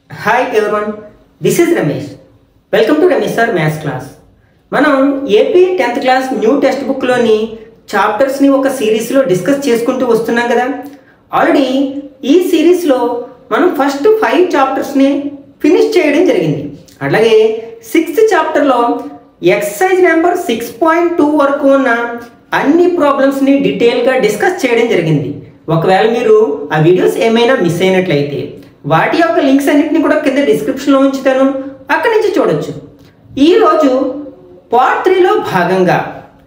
Hi everyone this is Ramesh welcome to Ramesh sir maths class మనం A P tenth class new టెక్స్ట్ బుక్లోని చాప్టర్స్ని ఒక సిరీస్లో డిస్కస్ చేసుకుంటూ వస్తున్నాం కదా ఆల్రెడీ ఈ సిరీస్లో మనం ఫస్ట్ ఫైవ్ చాప్టర్స్ని ఫినిష్ చేయడం జరిగింది అట్లాగే సిక్స్త్ చాప్టర్లో exercise number six point two వరకు ఉన్న అన్ని ప్రాబ్లమ్స్ని డీటెయిల్గా డిస్కస్ చేయడం జరిగింది ఒకవేళ మీరు ఆ వీడియోస్ ఏమైనా మిస్ అయినట్లయితే వాటి యొక్క లింక్స్ అన్నింటినీ కూడా కింద డిస్క్రిప్షన్లో ఉంచుతాను అక్కడి నుంచి చూడొచ్చు ఈరోజు పార్ట్ త్రీలో భాగంగా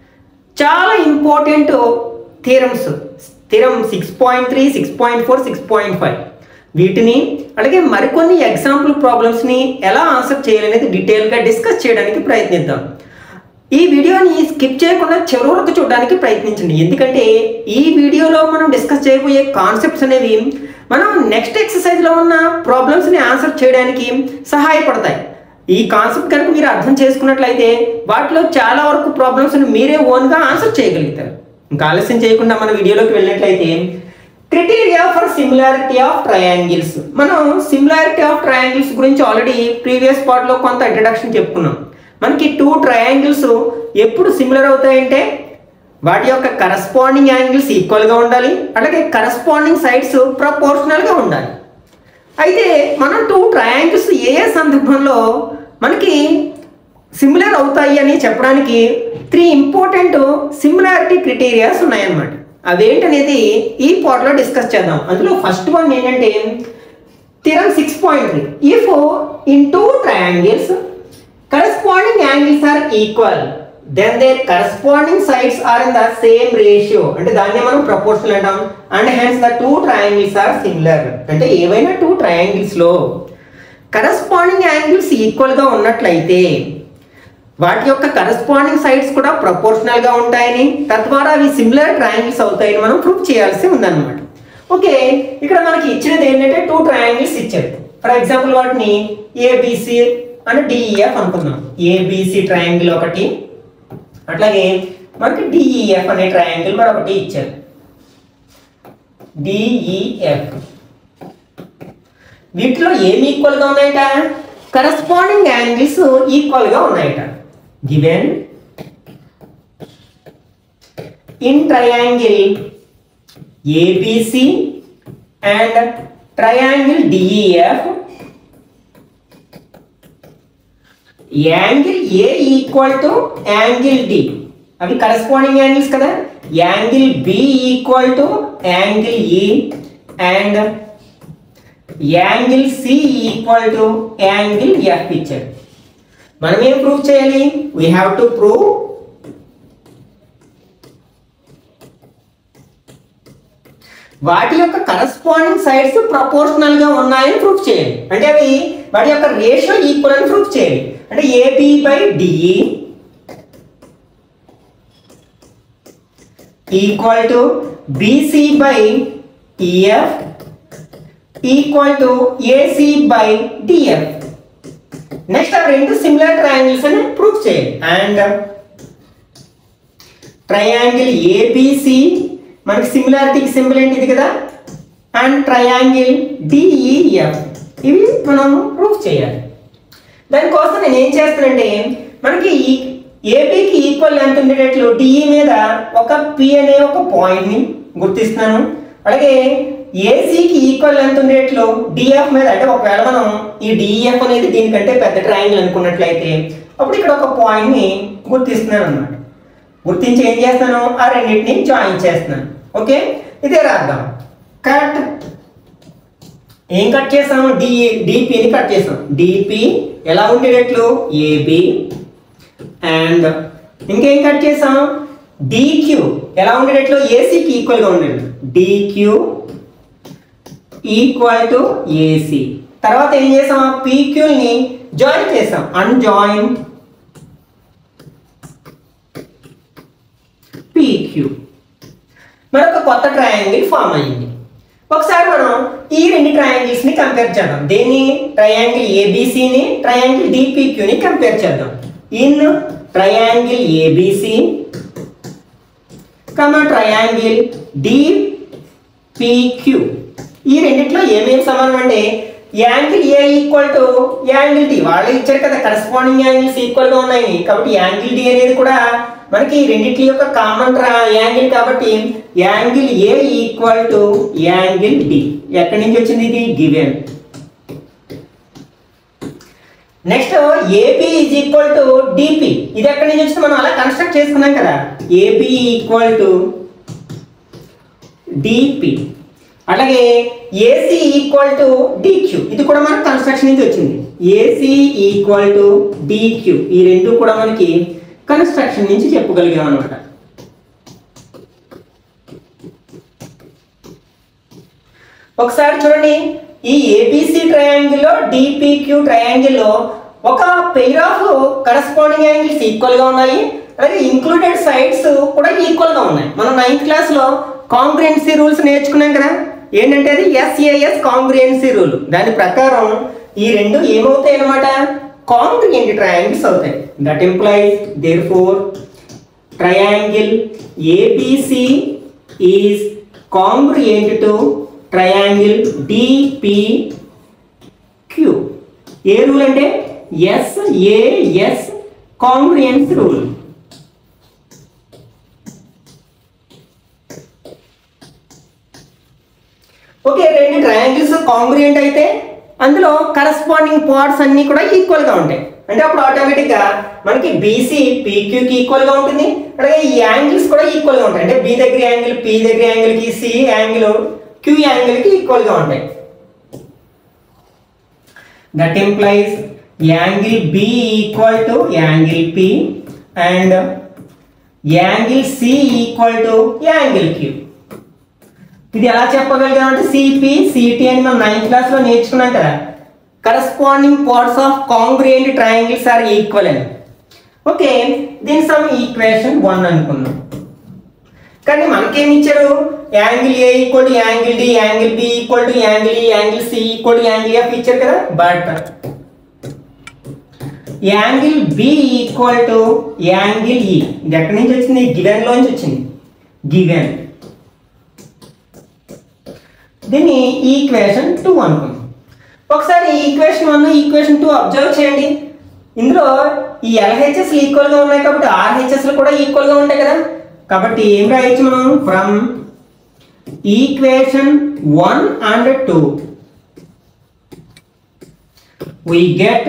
చాలా important theorems theorem six point three six point four six point five వీటిని అలాగే మరికొన్ని ఎగ్జాంపుల్ ప్రాబ్లమ్స్ని ఎలా ఆన్సర్ చేయాలనేది డీటెయిల్గా డిస్కస్ చేయడానికి ప్రయత్నిద్దాం ఈ వీడియోని స్కిప్ చేయకుండా చివరి వరకు చూడడానికి ప్రయత్నించండి ఎందుకంటే ఈ వీడియోలో మనం డిస్కస్ చేయబోయే కాన్సెప్ట్స్ అనేవి మనం నెక్స్ట్ ఎక్సర్సైజ్లో ఉన్న ప్రాబ్లమ్స్ని ఆన్సర్ చేయడానికి సహాయపడతాయి ఈ కాన్సెప్ట్ కనుక మీరు అర్థం చేసుకున్నట్లయితే వాటిలో చాలా వరకు ప్రాబ్లమ్స్ని మీరే ఓన్గా ఆన్సర్ చేయగలుగుతారు ఇంకా ఆలస్యం చేయకుండా మన వీడియోలోకి వెళ్ళినట్లయితే criteria for similarity of triangles మనం సిమిలారిటీ ఆఫ్ ట్రయాంగిల్స్ గురించి ఆల్రెడీ ప్రీవియస్ పార్ట్లో కొంత ఇంట్రడక్షన్ చెప్పుకున్నాం మనకి టూ ట్రయాంగిల్స్ ఎప్పుడు సిమిలర్ అవుతాయంటే వాటి యొక్క కరస్పాండింగ్ యాంగిల్స్ ఈక్వల్గా ఉండాలి అలాగే కరస్పాండింగ్ సైడ్స్ ప్రపోర్షనల్గా ఉండాలి అయితే మనం టూ ట్రయాంగిల్స్ ఏ ఏ సందర్భంలో మనకి సిమిలర్ అవుతాయి అని చెప్పడానికి త్రీ ఇంపార్టెంట్ సిమిలారిటీ క్రిటీరియాస్ ఉన్నాయన్నమాట అవేంటనేది ఈ పార్ట్లో డిస్కస్ చేద్దాం అందులో ఫస్ట్ వన్ ఏంటంటే theorem six point three if in two triangles corresponding angles are equal then their corresponding sides are in the same ratio అంటే దాన్ని మనం ప్రపోర్షనల్ అంటాం and hence the two triangles are similar అంటే ఏవైనా two triangles లో corresponding angles equal గా ఉన్నట్లయితే వాటి యొక్క కరస్పాండింగ్ సైడ్స్ కూడా ప్రపోర్షనల్ గా ఉంటాయని తద్వారా అవి సిమిలర్ ట్రయాంగిల్స్ అవుతాయని మనం ప్రూవ్ చేయాల్సి ఉందన్నమాట ఓకే ఇక్కడ మనకి ఇచ్చినది ఏంటంటే టూ ట్రయాంగిల్స్ ఇచ్చారు ఫర్ ఎగ్జాంపుల్ వాటిని ఏబిసి అంటే డిఈఎఫ్ అనుకుందాం ఏబిసి ట్రయాంగిల్ ఒకటి అట్లాగే మనకి డిఈఎఫ్ అనే ట్రయాంగిల్ మరొకటి ఇచ్చారు డిఈఎఫ్ వీటిలో ఏమి ఈక్వల్ గా ఉన్నాయట కరస్పాండింగ్ యాంగిల్స్ ఈక్వల్ గా ఉన్నాయట given in triangle ABC and triangle DEF angle A equal to angle D అవి కరస్పాండింగ్ యాంగిల్స్ కదా angle B equal to angle E and angle C equal to angle F ఇచ్చారు మనం ఏం prove చేయాలి we have to prove వాటి యొక్క corresponding sides proportional గా ఉన్నాయని ప్రూఫ్ చేయాలి అంటే అవి వాటి యొక్క రేషియో ఈక్వల్ అని ప్రూఫ్ చేయాలి అంటే AB by DE equal to BC by EF equal to AC by DF next ఆ రెండు సిమిలర్ ట్రయాంగిల్స్ అని ప్రూఫ్ చేయాలి అండ్ ట్రయాంగిల్ ఏబిసి మనకి సిమిలారిటీకి సింబల్ ఏంటి ఇది కదా అండ్ ట్రయాంగిల్ డిఈఎఫ్ ఇవి మనం ప్రూఫ్ చేయాలి దానికోసం నేను ఏం చేస్తానంటే మనకి ఏపీకి ఈక్వల్ ఎంత ఉండేటట్లు డిఈ మీద ఒక పి అనే ఒక పాయింట్ని గుర్తిస్తున్నాను అలాగే ఏసీకి ఈక్వల్ ఎంత ఉండేట్లు డిఎఫ్ మీద అంటే ఒకవేళ మనం ఈ డిఈఎఫ్ అనేది దీనికంటే పెద్ద ట్రయాంగిల్ అనుకున్నట్లయితే అప్పుడు ఇక్కడ ఒక పాయింట్ని గుర్తిస్తున్నాను అనమాట గుర్తించి ఏం చేస్తాను ఆ రెండింటిని జాయిన్ చేస్తున్నాను ఓకే ఇదే రాద్దాం కట్ ఏం కట్ చేసాం డి డిపిని కట్ చేసాం డిపి ఎలా ఉండేటట్లు ఏబి అండ్ ఇంకేం కట్ చేసాం డిక్యూ ఎలా ఉండేటట్లు ఏసీకి ఈక్వల్గా ఉండేది డిక్యూ ఈక్వల్ టు ఏసీ తర్వాత ఏం చేసాం పీక్యూని జాయిన్ చేసాం అన్జాయిన్ పీక్యూ మరొక కొత్త ట్రయాంగిల్ ఫామ్ అయ్యింది ఒకసారి మనం ఈ రెండు ట్రయాంగిల్స్ ని కంపేర్ చేద్దాం దేన్ని ట్రయాంగిల్ ఏబిసిని ట్రయాంగిల్ డిపిక్యూని కంపేర్ చేద్దాం in triangle ABC comma triangle DPQ ఈ రెండిట్లో ఏమేమి సమానం అంటే angle A equal to angle D వాళ్ళు ఇచ్చారు కదా కరస్పాండింగ్ యాంగిల్స్ ఈక్వల్ గా ఉన్నాయి కాబట్టి యాంగిల్ డి అనేది కూడా మనకి రెండింటి యొక్క కామన్ యాంగిల్ కాబట్టి angle A equal to angle D ఎక్కడి నుంచి వచ్చింది ఇది given next AB is equal to DP ఇది ఎక్కడి నుంచి వచ్చింది మనం అలా కన్స్ట్రక్ట్ చేసుకున్నాం కదా ఏబి ఈక్వల్ టు డిపి అలాగే ఏసీ ఈక్వల్ టు డిక్యూ ఇది కూడా మనకి కన్స్ట్రక్షన్ నుంచి వచ్చింది ఏసీ ఈక్వల్ టు డిక్యూ ఈ రెండు కూడా మనకి కన్స్ట్రక్షన్ నుంచి చెప్పగలిగాం అనమాట ఒకసారి చూడండి ఈ ఏబిసి ట్రయాంగిల్లో డిపిక్యూ ట్రయాంగిల్లో ఒక pair of corresponding angles equal గా ఉన్నాయి అలాగే ఇంక్లూడెడ్ సైడ్స్ కూడా ఈక్వల్ గా ఉన్నాయి మనం నైన్త్ క్లాస్ లో కాంగ్రియన్సీ రూల్స్ నేర్చుకున్నాం కదా ఏంటంటే అది ఎస్ఏఎస్ కాంగ్రియన్సీ రూల్ దాని ప్రకారం ఈ రెండు ఏమవుతాయి అనమాట కాంగ్రియంట్ ట్రయాంగిల్స్ అవుతాయి that implies therefore triangle ABC is congruent to triangle DPQ. ఏ రూల్ అంటే S AS congruence rule okay రెండు ట్రయాంగిల్స్ కాంగ్రియంట్ అయితే అందులో కరస్పాండింగ్ పార్ట్స్ అన్ని కూడా ఈక్వల్ గా ఉంటాయి అంటే అప్పుడు ఆటోమేటిక్ గా మనకి బీసీ పీక్యూకి ఈక్వల్ గా ఉంటుంది అలాగే ఈ యాంగిల్స్ కూడా ఈక్వల్ గా ఉంటాయి అంటే బి దగ్గర యాంగిల్ పి దగ్గర యాంగిల్ కి సి యాంగిల్ క్యూ యాంగిల్ కి ఈక్వల్ గా ఉంటాయి that implies angle B equal to angle P and angle C equal to angle Q ఇది ఎలా చెప్పగలిగాం అంటే సిపి సిటి అని మనం నైన్త్ క్లాస్ లో నేర్చుకున్నాం కదా corresponding parts of congruent triangles are equal అని ఓకే దీని సమ్ ఈక్వేషన్ వన్ అనుకున్నాం కానీ మనకేమి ఇచ్చారు angle A equal to angle D angle B equal to angle E angle C equal to angle F ఇచ్చారు కదా but angle B equal to angle E ఇది ఎక్కడి నుంచి వచ్చింది గివెన్ లోంచి వచ్చింది గివెన్ దీన్ని ఈక్వేషన్ టూ అనుకుందాం ఒకసారి equation one equation two observe చేయండి ఇందులో ఈ ఎల్హెచ్ఎస్ ఈక్వల్ గా ఉన్నాయి కాబట్టి ఆర్హెచ్ఎస్ కూడా ఈక్వల్ గా ఉంటాయి కదా కాబట్టి ఏం రాయొచ్చు మనం from equation one and two we get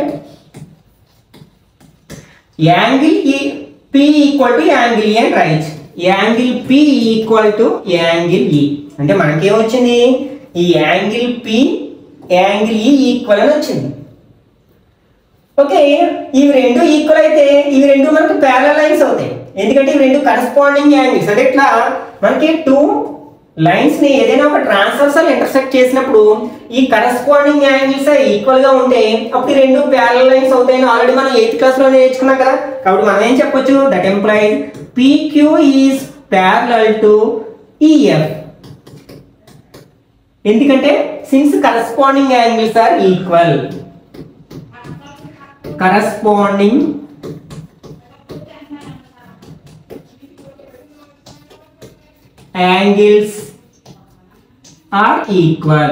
angle E P equal to angle E అని రాయొచ్చు angle P equal to angle E అంటే మనకేం వచ్చింది ఈ angle P angle E equal అని వచ్చింది ఓకే ఇవి రెండు ఈక్వల్ అయితే ఇవి రెండు మనకు ప్యారల్ లైన్స్ అవుతాయి ఎందుకంటే ఇవి రెండు కరస్పాండింగ్ యాంగిల్స్ అంటే ఇట్లా మనకి టూ లైన్స్ ని ఏదైనా ఒక ట్రాన్స్వర్సల్ ఇంటర్సెక్ట్ చేసినప్పుడు ఈ కరస్పాండింగ్ యాంగిల్స్ ఈక్వల్ గా ఉంటే అప్పుడు ఈ రెండు ప్యారల్ లైన్స్ అవుతాయని ఆల్రెడీ మనం ఎయిత్ క్లాస్ లో నేర్చుకున్నాం కదా కాబట్టి మనం ఏం చెప్పొచ్చు that implies PQ is parallel to EF ఎందుకంటే since corresponding angles are equal corresponding angles are equal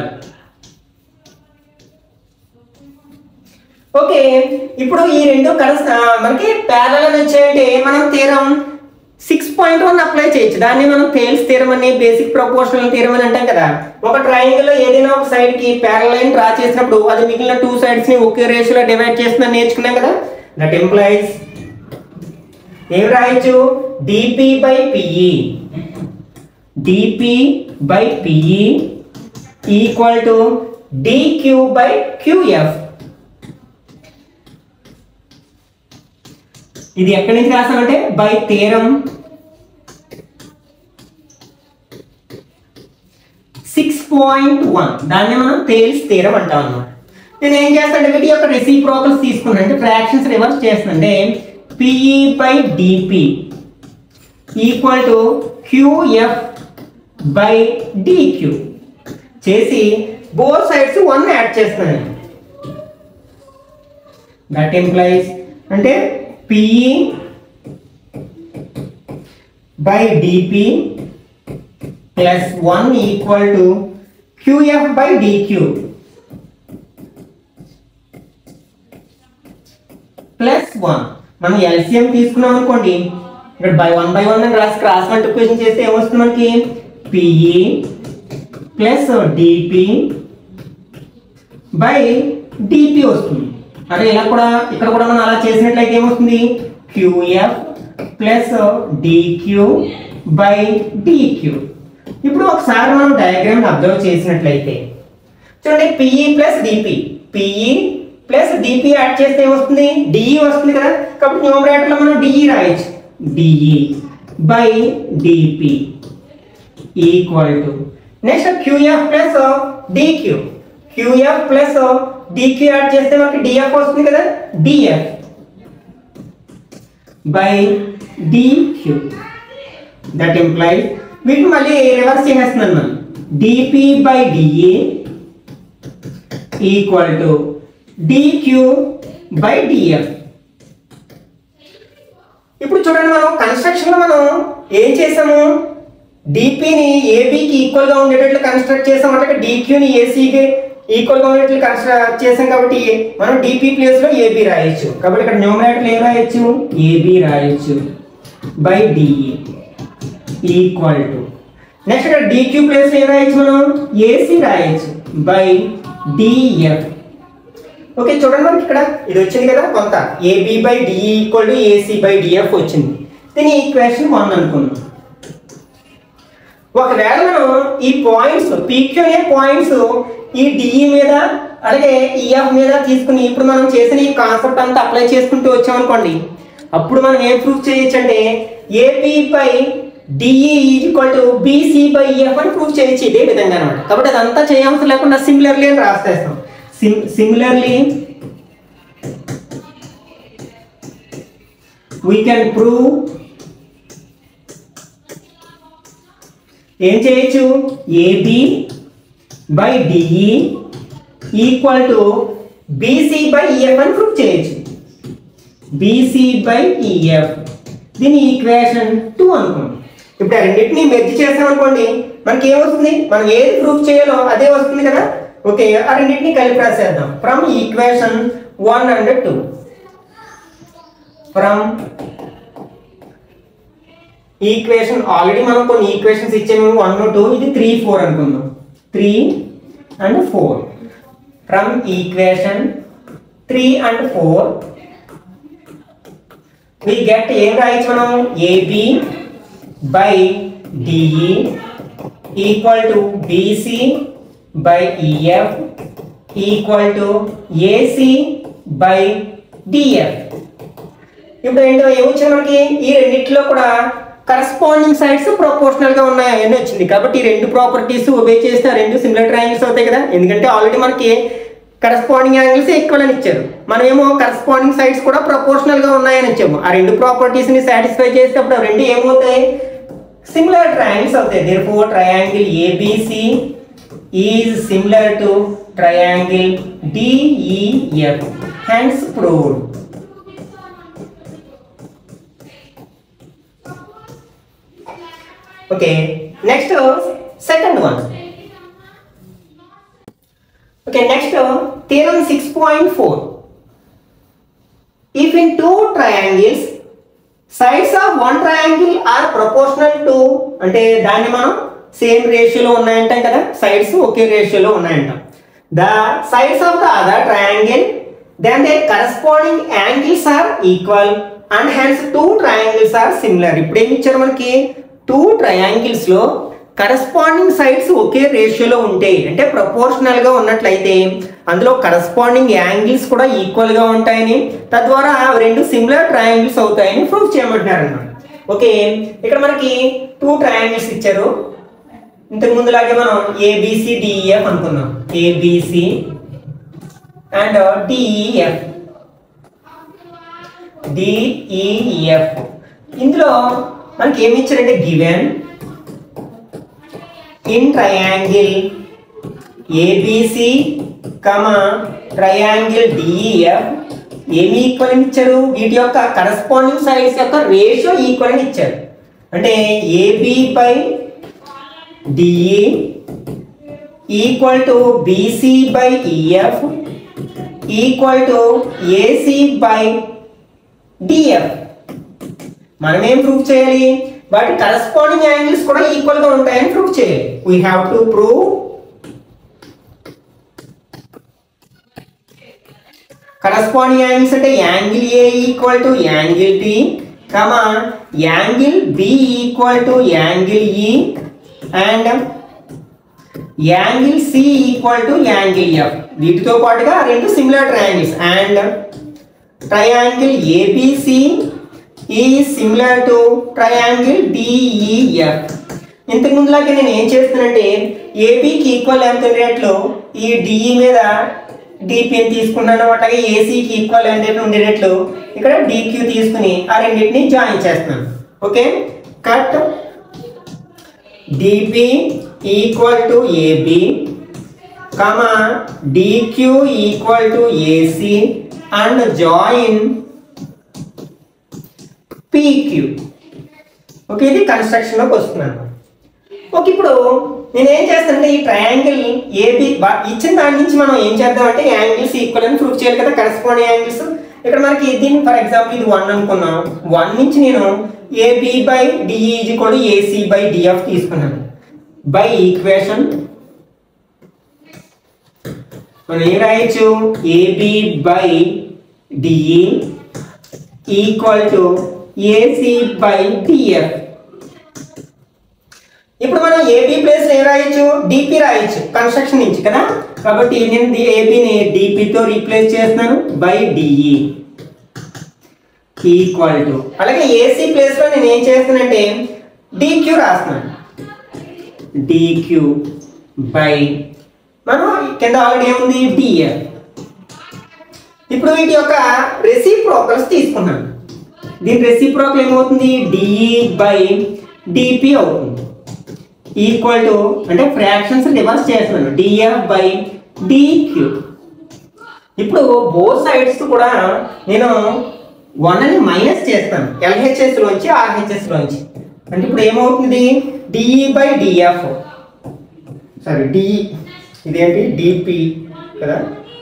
okay ఇప్పుడు ఈ రెండు కలస్ ఆ, మనకి ప్యారల్ అని వచ్చాయంటే మనం తీరం సిక్స్ పాయింట్ వన్ అప్లై చేయొచ్చు దాన్ని మనం తేల్స్ తీరం అని బేసిక్ ప్రపోర్షనల్ తీరం అని అంటాం కదా ఒక ట్రయాంగిల్ లో ఏదైనా ఒక సైడ్ కి ప్యారల్ లైన్ డ్రా చేసినప్పుడు అది మిగిలిన టూ సైడ్స్ ని ఒకే రేషియోలో డివైడ్ చేస్తుందని నేర్చుకున్నాం కదా దట్ ఎంప్లాయిస్ ఏం రాయొచ్చు DP by PE dp by pe equal to dq by qf ఇది ఎక్కడి నుంచి రాసామంటే by theorem six point one దాన్ని మనం తేల్స్ తీరం అంటాం అన్నమాట నేను ఏం చేస్తానంటే వీటి యొక్క రెసిప్రోకల్స్ తీసుకున్నాను అంటే ఫ్రాక్షన్స్ రివర్స్ చేస్తానంటే PE by DP equal to QF by DQ చేసి బోత్ సైడ్స్ వన్ యాడ్ చేస్తున్నాను దట్ ఎంప్లాయిస్ అంటే PE by DP plus one equal to QF by DQ plus one మనం ఎల్సిఎం తీసుకున్నాం అనుకోండి ఇక్కడ బై వన్ బై వన్ అని రాసి cross multiplication చేస్తే ఏమొస్తుంది మనకి PE plus DP by DP వస్తుంది అంటే ఇలా కూడా ఇక్కడ కూడా మనం అలా చేసినట్లయితే ఏమొస్తుంది QF plus DQ by DQ ఇప్పుడు ఒకసారి మనం డయాగ్రామ్ అబ్జర్వ్ చేసినట్లయితే చూడండి PE plus DP PE plus DP add చేస్తే ఏమొస్తుంది డిఈ వస్తుంది కదా కాబట్టి న్యూమరేటర్ లో మనం డిఈ రాయొచ్చు DE by DP equal to next QF plus DQ QF plus DQ add చేస్తే మనకి డిఎఫ్ వస్తుంది కదా DF by DQ that implies వీటిని మళ్ళీ రివర్స్ చేసేస్తున్నాను మనం DP by DE equal to DQ by DF ఇప్పుడు చూడండి మనం కన్స్ట్రక్షన్ లో మనం ఏం చేసాము డిపిని ఏబికి ఈక్వల్ గా ఉండేటట్లు కన్స్ట్రక్ట్ చేసాం అంటే డిక్యూని ఏసీకి ఈక్వల్ గా ఉండేట్లు కన్స్ట్రక్ట్ చేసాం కాబట్టి మనం డిపి ప్లేస్ లో ఏబి రాయొచ్చు కాబట్టి ఇక్కడ న్యూమరేటర్ ఏం రాయొచ్చు ఏబి రాయొచ్చు by DE equal to next ఇక్కడ డిక్యూ ప్లేస్ ఏం రాయొచ్చు మనం ఏసీ రాయొచ్చు బై డిఎఫ్ ఓకే చూడండి మనకి ఇక్కడ ఇది వచ్చింది కదా కొంత AB by DE equal to AC by DF వచ్చింది దీని ఈక్వేషన్ వన్ అనుకుందాం ఒకవేళ మనం ఈ పాయింట్స్ పీక్యూ అనే పాయింట్స్ ఈ డిఈ మీద అలాగే ఈఎఫ్ మీద తీసుకుని ఇప్పుడు మనం చేసిన ఈ కాన్సెప్ట్ అంతా అప్లై చేసుకుంటూ వచ్చామనుకోండి అప్పుడు మనం ఏం ప్రూఫ్ చేయొచ్చు అంటే AP by DE equal to BC by EF అని ప్రూఫ్ చేయొచ్చు ఇదే విధంగా అనమాట కాబట్టి అదంతా చేయవలసిన లేకుండా సిమిలర్లీ అని రాసేస్తాం సిమ్ సిమిలర్లీ we can prove ఏం చేయొచ్చు AB by DE equal to BC by EF అని ప్రూవ్ చేయొచ్చు బీసీ బై ఈఎఫ్ దీని ఈక్వేషన్ టూ అనుకోండి ఇప్పుడు ఆ రెండింటిని మెర్జ్ చేసాం అనుకోండి మనకి ఏమొస్తుంది మనం ఏది ప్రూవ్ చేయాలో అదే వస్తుంది కదా ఓకే ఆ రెండింటిని కలిపి రాసేద్దాం from equation one and two from equation already మనం కొన్ని ఈక్వేషన్స్ ఇచ్చాము వన్ టూ ఇది త్రీ ఫోర్ అనుకుందాం three and four from equation three and four we get ఏం రాయొచ్చు మనం AB by DE equal to BC by EF equal to AC by DF ఇప్పుడు ఏంటో ఏమొచ్చింది మనకి ఈ రెండిట్లో కూడా కరస్పాండింగ్ సైడ్స్ ప్రొపోర్షనల్ గా ఉన్నాయి అని వచ్చింది కాబట్టి ఈ రెండు ప్రాపర్టీస్ ఒబే చేస్తే ఆ రెండు సిమిలర్ ట్రయాంగిల్స్ అవుతాయి కదా ఎందుకంటే ఆల్రెడీ మనకి కరస్పాండింగ్ యాంగిల్స్ ఈక్వల్ అని ఇచ్చారు మనం ఏమో కరస్పాండింగ్ సైడ్స్ కూడా ప్రపోర్షనల్ గా ఉన్నాయని ఇచ్చాము ఆ రెండు ప్రాపర్టీస్ ని సాటిస్ఫై చేసేటప్పుడు ఆ రెండు ఏమవుతాయి సిమిలర్ ట్రయాంగిల్స్ అవుతాయి therefore triangle ABC is similar to triangle DEF hence proved Okay, next uh, second one. Okay, next uh, theorem 6.4. If in two triangles, sides of one triangle are proportional to అంటే దాన్ని మనం same రేషియోలో ఉన్నాయంటాం కదా sides ఒకే రేషియోలో ఉన్నాయంటాం the sides of the other triangle then they corresponding angles are equal and hence two triangles are similar ఇప్పుడు ఏమి ఇచ్చారు మనకి టూ ట్రయాంగిల్స్ లో కరస్పాండింగ్ సైడ్స్ ఒకే రేషియోలో ఉంటాయి అంటే ప్రపోర్షనల్ గా ఉన్నట్లయితే అందులో కరస్పాండింగ్ యాంగిల్స్ కూడా ఈక్వల్ గా ఉంటాయని తద్వారా అవి రెండు సిమిలర్ ట్రయాంగిల్స్ అవుతాయని ప్రూవ్ చేయమంటున్నారు అన్నమాట ఓకే ఇక్కడ మనకి టూ ట్రయాంగిల్స్ ఇచ్చారు ఇంతకు ముందులాగే మనం ఏబిసి డిఈఎఫ్ అనుకున్నాం ఏబిసి అండ్ డిఈఎఫ్ డిఈఎఫ్ ఇందులో మనకి ఏమి ఇచ్చారంటే given in triangle ABC comma triangle DEF ఏమి ఈక్వల్ అని ఇచ్చారు వీటి యొక్క కరస్పాండింగ్ సైడ్స్ యొక్క రేషియో ఈక్వల్ అని ఇచ్చారు అంటే AB by DE equal to BC by EF equal to AC by DF మనం ఏం ప్రూవ్ చేయాలి వాటి కరస్పాండింగ్ యాంగిల్స్ కూడా ఈక్వల్ గా ఉంటాయని ప్రూవ్ చేయాలి we have to prove corresponding angles అంటే angle A equal to angle T comma angle B equal to angle E and angle C equal to angle F వీటితో పాటుగా రెండు similar triangles and triangle ABC ఈ similar to triangle DEF ఇంతకు ముందులాగే నేను ఏం చేస్తానంటే ఏబికి ఈక్వల్ లెంత్ ఉండేట్లు ఈ డిఈ మీద డిపిని తీసుకున్నాను అట్లాగే ఏసీకి ఈక్వల్ లెంత్ ఉండేటట్లు ఇక్కడ డిక్యూ తీసుకుని ఆ రెండింటిని జాయిన్ చేస్తున్నాను okay cut DP equal to AB comma dq equal to ac and join pq okay ఇది కన్స్ట్రక్షన్ లోకి వస్తున్నాను ఓకే ఇప్పుడు నేను ఏం చేస్తానంటే ఈ ట్రయాంగిల్ ఏబి ఇచ్చిన దాని నుంచి మనం ఏం చేద్దామంటే యాంగిల్స్ ఈక్వల్ అని ప్రూవ్ చేయాలి కదా కరెస్పాండింగ్ యాంగిల్స్ ఇక్కడ మనకి దీన్ని ఫర్ ఎగ్జాంపుల్ ఇది వన్ అనుకున్నాం వన్ నుంచి నేను ఏబి బై డిఈ కూడా ఏసీ బై డిఎఫ్ తీసుకున్నాను బై ఈక్వేషన్ మనం ఏం రాయొచ్చు AB by DE equal to AC by DF ఇప్పుడు మనం ఏబి ప్లేస్ ఏం రాయొచ్చు డిపి రాయొచ్చు కన్స్ట్రక్షన్ నుంచి కదా కాబట్టి నేను ఏబిని డిపితో రీప్లేస్ చేస్తున్నాను బై డిఈ ఈక్వల్ టు అలాగే ఏసీ ప్లేస్ లో నేను ఏం చేస్తానంటే డిక్యూ రాస్తున్నాను డిక్యూ బై మనం కింద ఆల్రెడీ ఏముంది డిఎఫ్ ఇప్పుడు వీటి యొక్క రెసిప్రోకల్స్ తీసుకున్నాను దీని రెసిప్రోకల్ ఏమవుతుంది డిఈ బై డిపి అవుతుంది ఈక్వల్ టు అంటే ఫ్రాక్షన్స్ రివర్స్ చేస్తున్నాను డిఎఫ్ బై డిక్యూ ఇప్పుడు బోత్ సైడ్స్ కూడా నేను వన్ అని మైనస్ చేస్తాను ఎల్హెచ్ఎస్ లోంచి ఆర్హెచ్ఎస్ లోంచి అంటే ఇప్పుడు ఏమవుతుంది DE by DF sorry DE ఇదేంటి డిపి కదా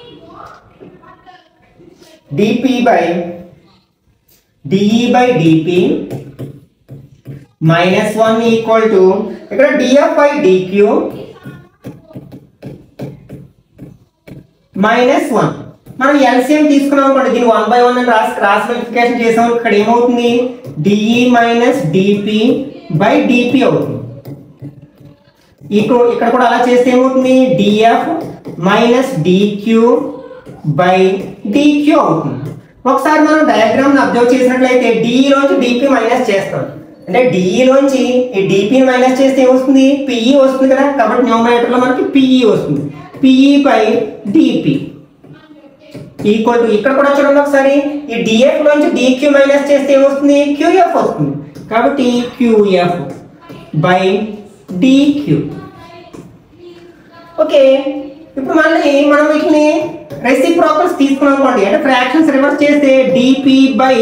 DP by DE by DP minus one equal to ఇక్కడ DF by DQ minus one మనం ఎల్సిఎం తీసుకున్నాం అనుకోండి దీన్ని వన్ బై వన్ అని రాసి క్రాస్ మల్టిప్లికేషన్ చేసాం ఇక్కడ ఏమవుతుంది DE minus DP by DP అవుతుంది ఇక్కడ ఇక్కడ కూడా అలా చేస్తే ఏమవుతుంది DF minus DQ by DQ అవుతుంది ఒకసారి మనం డయాగ్రామ్ అబ్జర్వ్ చేసినట్లయితే డిఈలోంచి డిపి మైనస్ చేస్తాం అంటే డిఈలోంచి ఈ డిపిని మైనస్ చేస్తే ఏమొస్తుంది పిఈ వస్తుంది కదా కాబట్టి న్యూమరేటర్లో మనకి పిఈ వస్తుంది PE by DP equal to ఇక్కడ కూడా చూడండి ఒకసారి ఈ డిఎఫ్ లోంచి డిక్యూ మైనస్ చేస్తే ఏమొస్తుంది క్యూఎఫ్ వస్తుంది కాబట్టి క్యూఎఫ్ బై డిక్యూ ఓకే ఇప్పుడు మళ్ళీ మనం వీటిని రెసిప్రోకల్స్ తీసుకున్నాం అనుకోండి అంటే ఫ్రాక్షన్స్ రివర్స్ చేస్తే DP by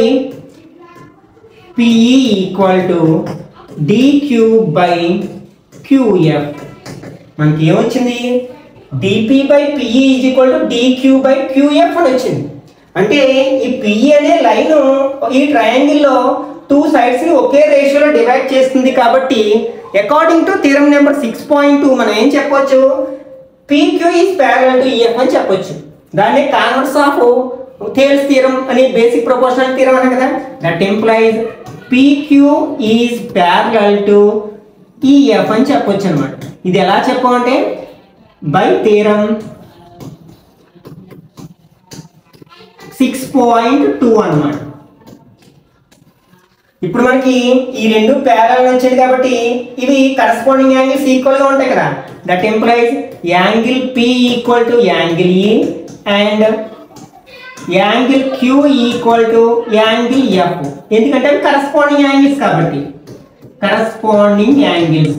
PE equal to DQ by QF మనకి ఏమొచ్చింది DP by PE is equal to DQ by QF అని వచ్చింది అంటే ఈ పిఈ అనే లైన్ ఈ ట్రయాంగిల్లో టూ సైడ్స్ ని ఒకే రేషియోలో డివైడ్ చేస్తుంది కాబట్టి according to theorem number six point two మనం ఏం చెప్పొచ్చు PQ is parallel to EF అని చెప్పొచ్చు దాన్ని కాన్వర్స్ ఆఫ్ థేల్స్ థీరం అని బేసిక్ ప్రపోర్షనల్ థీరం అన్న కదా that implies PQ is parallel to EF అని చెప్పొచ్చు అనమాట ఇది ఎలా చెప్పమంటే by theorem six point two అనమాట ఇప్పుడు మనకి ఈ రెండు ప్యారల్ వచ్చేది కాబట్టి ఇవి కరస్పాండింగ్ యాంగిల్స్ ఈక్వల్ గా ఉంటాయి కదా that implies angle P equal to angle E and angle Q equal to angle F ఎందుకంటే అవి కరస్పాండింగ్ యాంగిల్స్ కాబట్టి కరస్పాండింగ్ యాంగిల్స్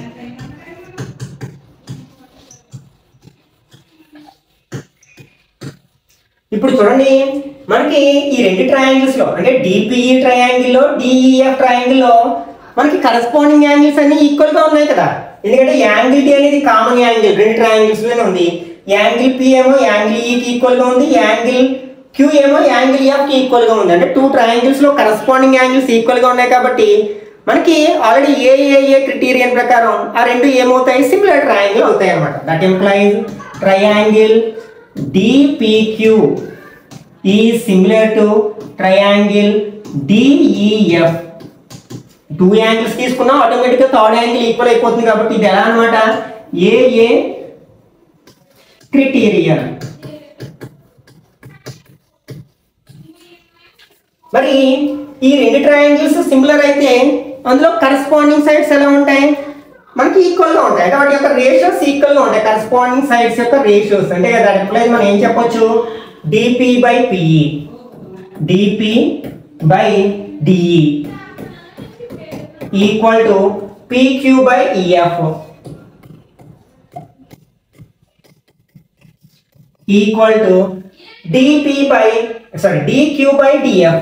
ఇప్పుడు చూడండి మనకి ఈ రెండు ట్రయాంగిల్స్ లో అంటే డిపిఈ ట్రయాంగిల్ లో డిఈఎఫ్ ట్రయాంగిల్ లో మనకి కరస్పాండింగ్ యాంగిల్స్ అన్ని ఈక్వల్ గా ఉన్నాయి కదా ఎందుకంటే యాంగిల్ డి అనేది కామన్ యాంగిల్ రెండు ట్రయాంగిల్స్ లోనే ఉంది యాంగిల్ పి ఏమో యాంగిల్ ఈకి ఈక్వల్ గా ఉంది యాంగిల్ క్యూ ఏమో యాంగిల్ ఎఫ్కి ఈక్వల్గా ఉంది అంటే టూ ట్రయాంగిల్స్లో కరస్పాండింగ్ యాంగిల్స్ ఈక్వల్గా ఉన్నాయి కాబట్టి మనకి ఆల్రెడీ ఏఏఏ క్రిటీరియన్ ప్రకారం ఆ రెండు ఏమవుతాయి సిమిలర్ ట్రయాంగిల్ అవుతాయి అనమాట that implies triangle DPQ is similar to triangle DEF two angles తీసుకున్నా ఆటోమేటిక్గా థర్డ్ యాంగిల్ ఈక్వల్ అయిపోతుంది కాబట్టి ఇది ఎలా అనమాట ఏఏ క్రిటీరియన్ మరి ఈ రెండు ట్రయాంగిల్స్ సిమిలర్ అయితే అందులో కరస్పాండింగ్ సైడ్స్ ఎలా ఉంటాయి మనకి ఈక్వల్ గా ఉంటాయి కాబట్టి యొక్క రేషియోస్ ఈక్వల్ గా ఉంటాయి కరస్పాండింగ్ సైడ్స్ యొక్క రేషియోస్ అంటే కదా రిప్లైజ్ మనం ఏం చెప్పొచ్చు DP by PE DP by DE equal to PQ by EF equal to DP by sorry DQ by DF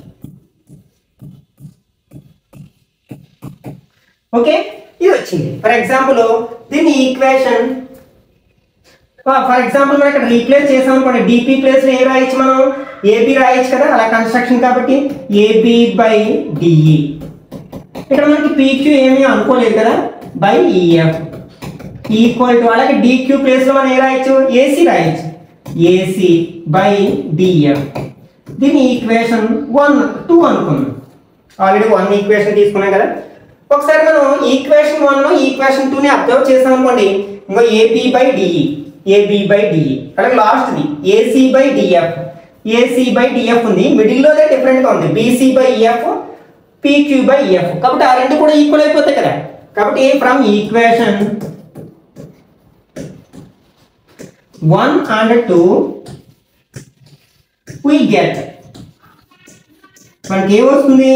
okay ఇది వచ్చింది ఫర్ ఎగ్జాంపుల్ దీని ఈక్వేషన్ ఫర్ ఎగ్జాంపుల్ మనం ఇక్కడ రీప్లేస్ చేసాం అనుకోండి డిపి ప్లేస్ లో ఏ రాయొచ్చు మనం ఏబి రాయొచ్చు కదా అలా కన్స్ట్రక్షన్ కాబట్టి ఏబి బై డిఈ ఇక్కడ మనకి పీక్యూ ఏమీ అనుకోలేదు కదా బై ఈఎఫ్ ఈక్వల్ టు అలాగే డిక్యూ ప్లేస్ లో మనం ఏ రాయొచ్చు ఏసీ రాయొచ్చు ఏసీ బై డిఎఫ్ దీని ఈక్వేషన్ వన్ టూ అనుకున్నాం ఆల్రెడీ వన్ ఈక్వేషన్ తీసుకున్నాం కదా ఒకసారి మనం ఈక్వేషన్ వన్ ఈక్వేషన్ టూని అబ్జర్వ్ చేసాం అనుకోండి ఇంకో AB by DE AB by DE అలాగే లాస్ట్ది AC by DF AC by DF ఉంది మిడిల్లోదే డిఫరెంట్గా ఉంది BC by EF PQ by EF కాబట్టి ఆ రెండు కూడా ఈక్వల్ అయిపోతాయి కదా కాబట్టి from equation one and two we get మనకి ఏమొస్తుంది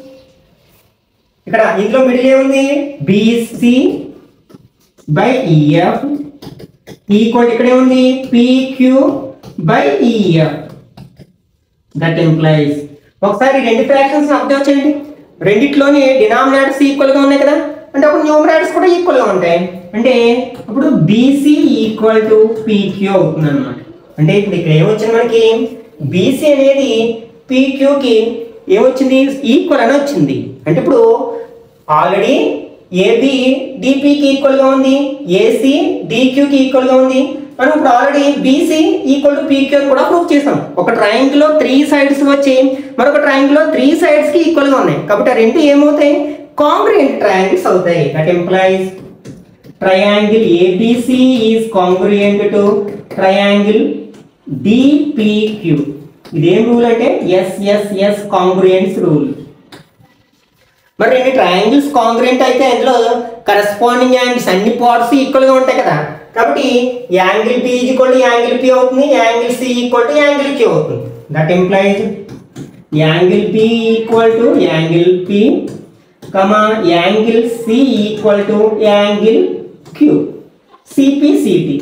ఇక్కడ ఇందులో మిడిల్ ఏముంది బీసీ బై ఈఎఫ్ ఈక్వల్ ఇక్కడ ఏముంది PQ by EF that implies ఒకసారి రెండు ఫ్రాక్షన్స్ అబ్జర్వ్ చేయండి రెండిట్లోని డినామినేటర్స్ ఈక్వల్ గా ఉన్నాయి కదా అంటే అప్పుడు న్యూమరేటర్స్ కూడా ఈక్వల్ గా ఉంటాయి అంటే అప్పుడు బీసీ ఈక్వల్ టు పీక్యూ అవుతుంది అనమాట అంటే ఇప్పుడు ఇక్కడ ఏమొచ్చింది మనకి బీసీ అనేది పీక్యూకి ఏమొచ్చింది ఈక్వల్ అని వచ్చింది అంటే ఇప్పుడు ఆల్రెడీ ఏబి డిపికి ఈక్వల్ గా ఉంది ఏసీ డిక్యూకి ఈక్వల్ గా ఉంది మనం ఇప్పుడు already BC equal to PQ అని కూడా ప్రూవ్ చేసాం ఒక ట్రయాంగిల్ లో త్రీ సైడ్స్ వచ్చి మరొక ట్రయాంగిల్ లో త్రీ సైడ్స్ కి ఈక్వల్ గా ఉన్నాయి కాబట్టి ఆ రెండు ఏమవుతాయి కాంగ్రియంట్ ట్రయాంగిల్స్ అవుతాయి that implies triangle ABC is congruent to triangle DPQ ఇదేం రూల్ అంటే ఎస్ఎస్ఎస్ కాంగ్రియంట్స్ రూల్ మరి రెండు ట్రయాంగిల్స్ కాంగ్రెంట్ అయితే అందులో కరస్పాండింగ్ యాంగిల్స్ అన్ని పార్ట్స్ ఈక్వల్ గా ఉంటాయి కదా కాబట్టి angle P equal to angle P అవుతుంది angle C equal to angle Q అవుతుంది that implies angle P equal to angle P comma angle C equal to angle Q CP CP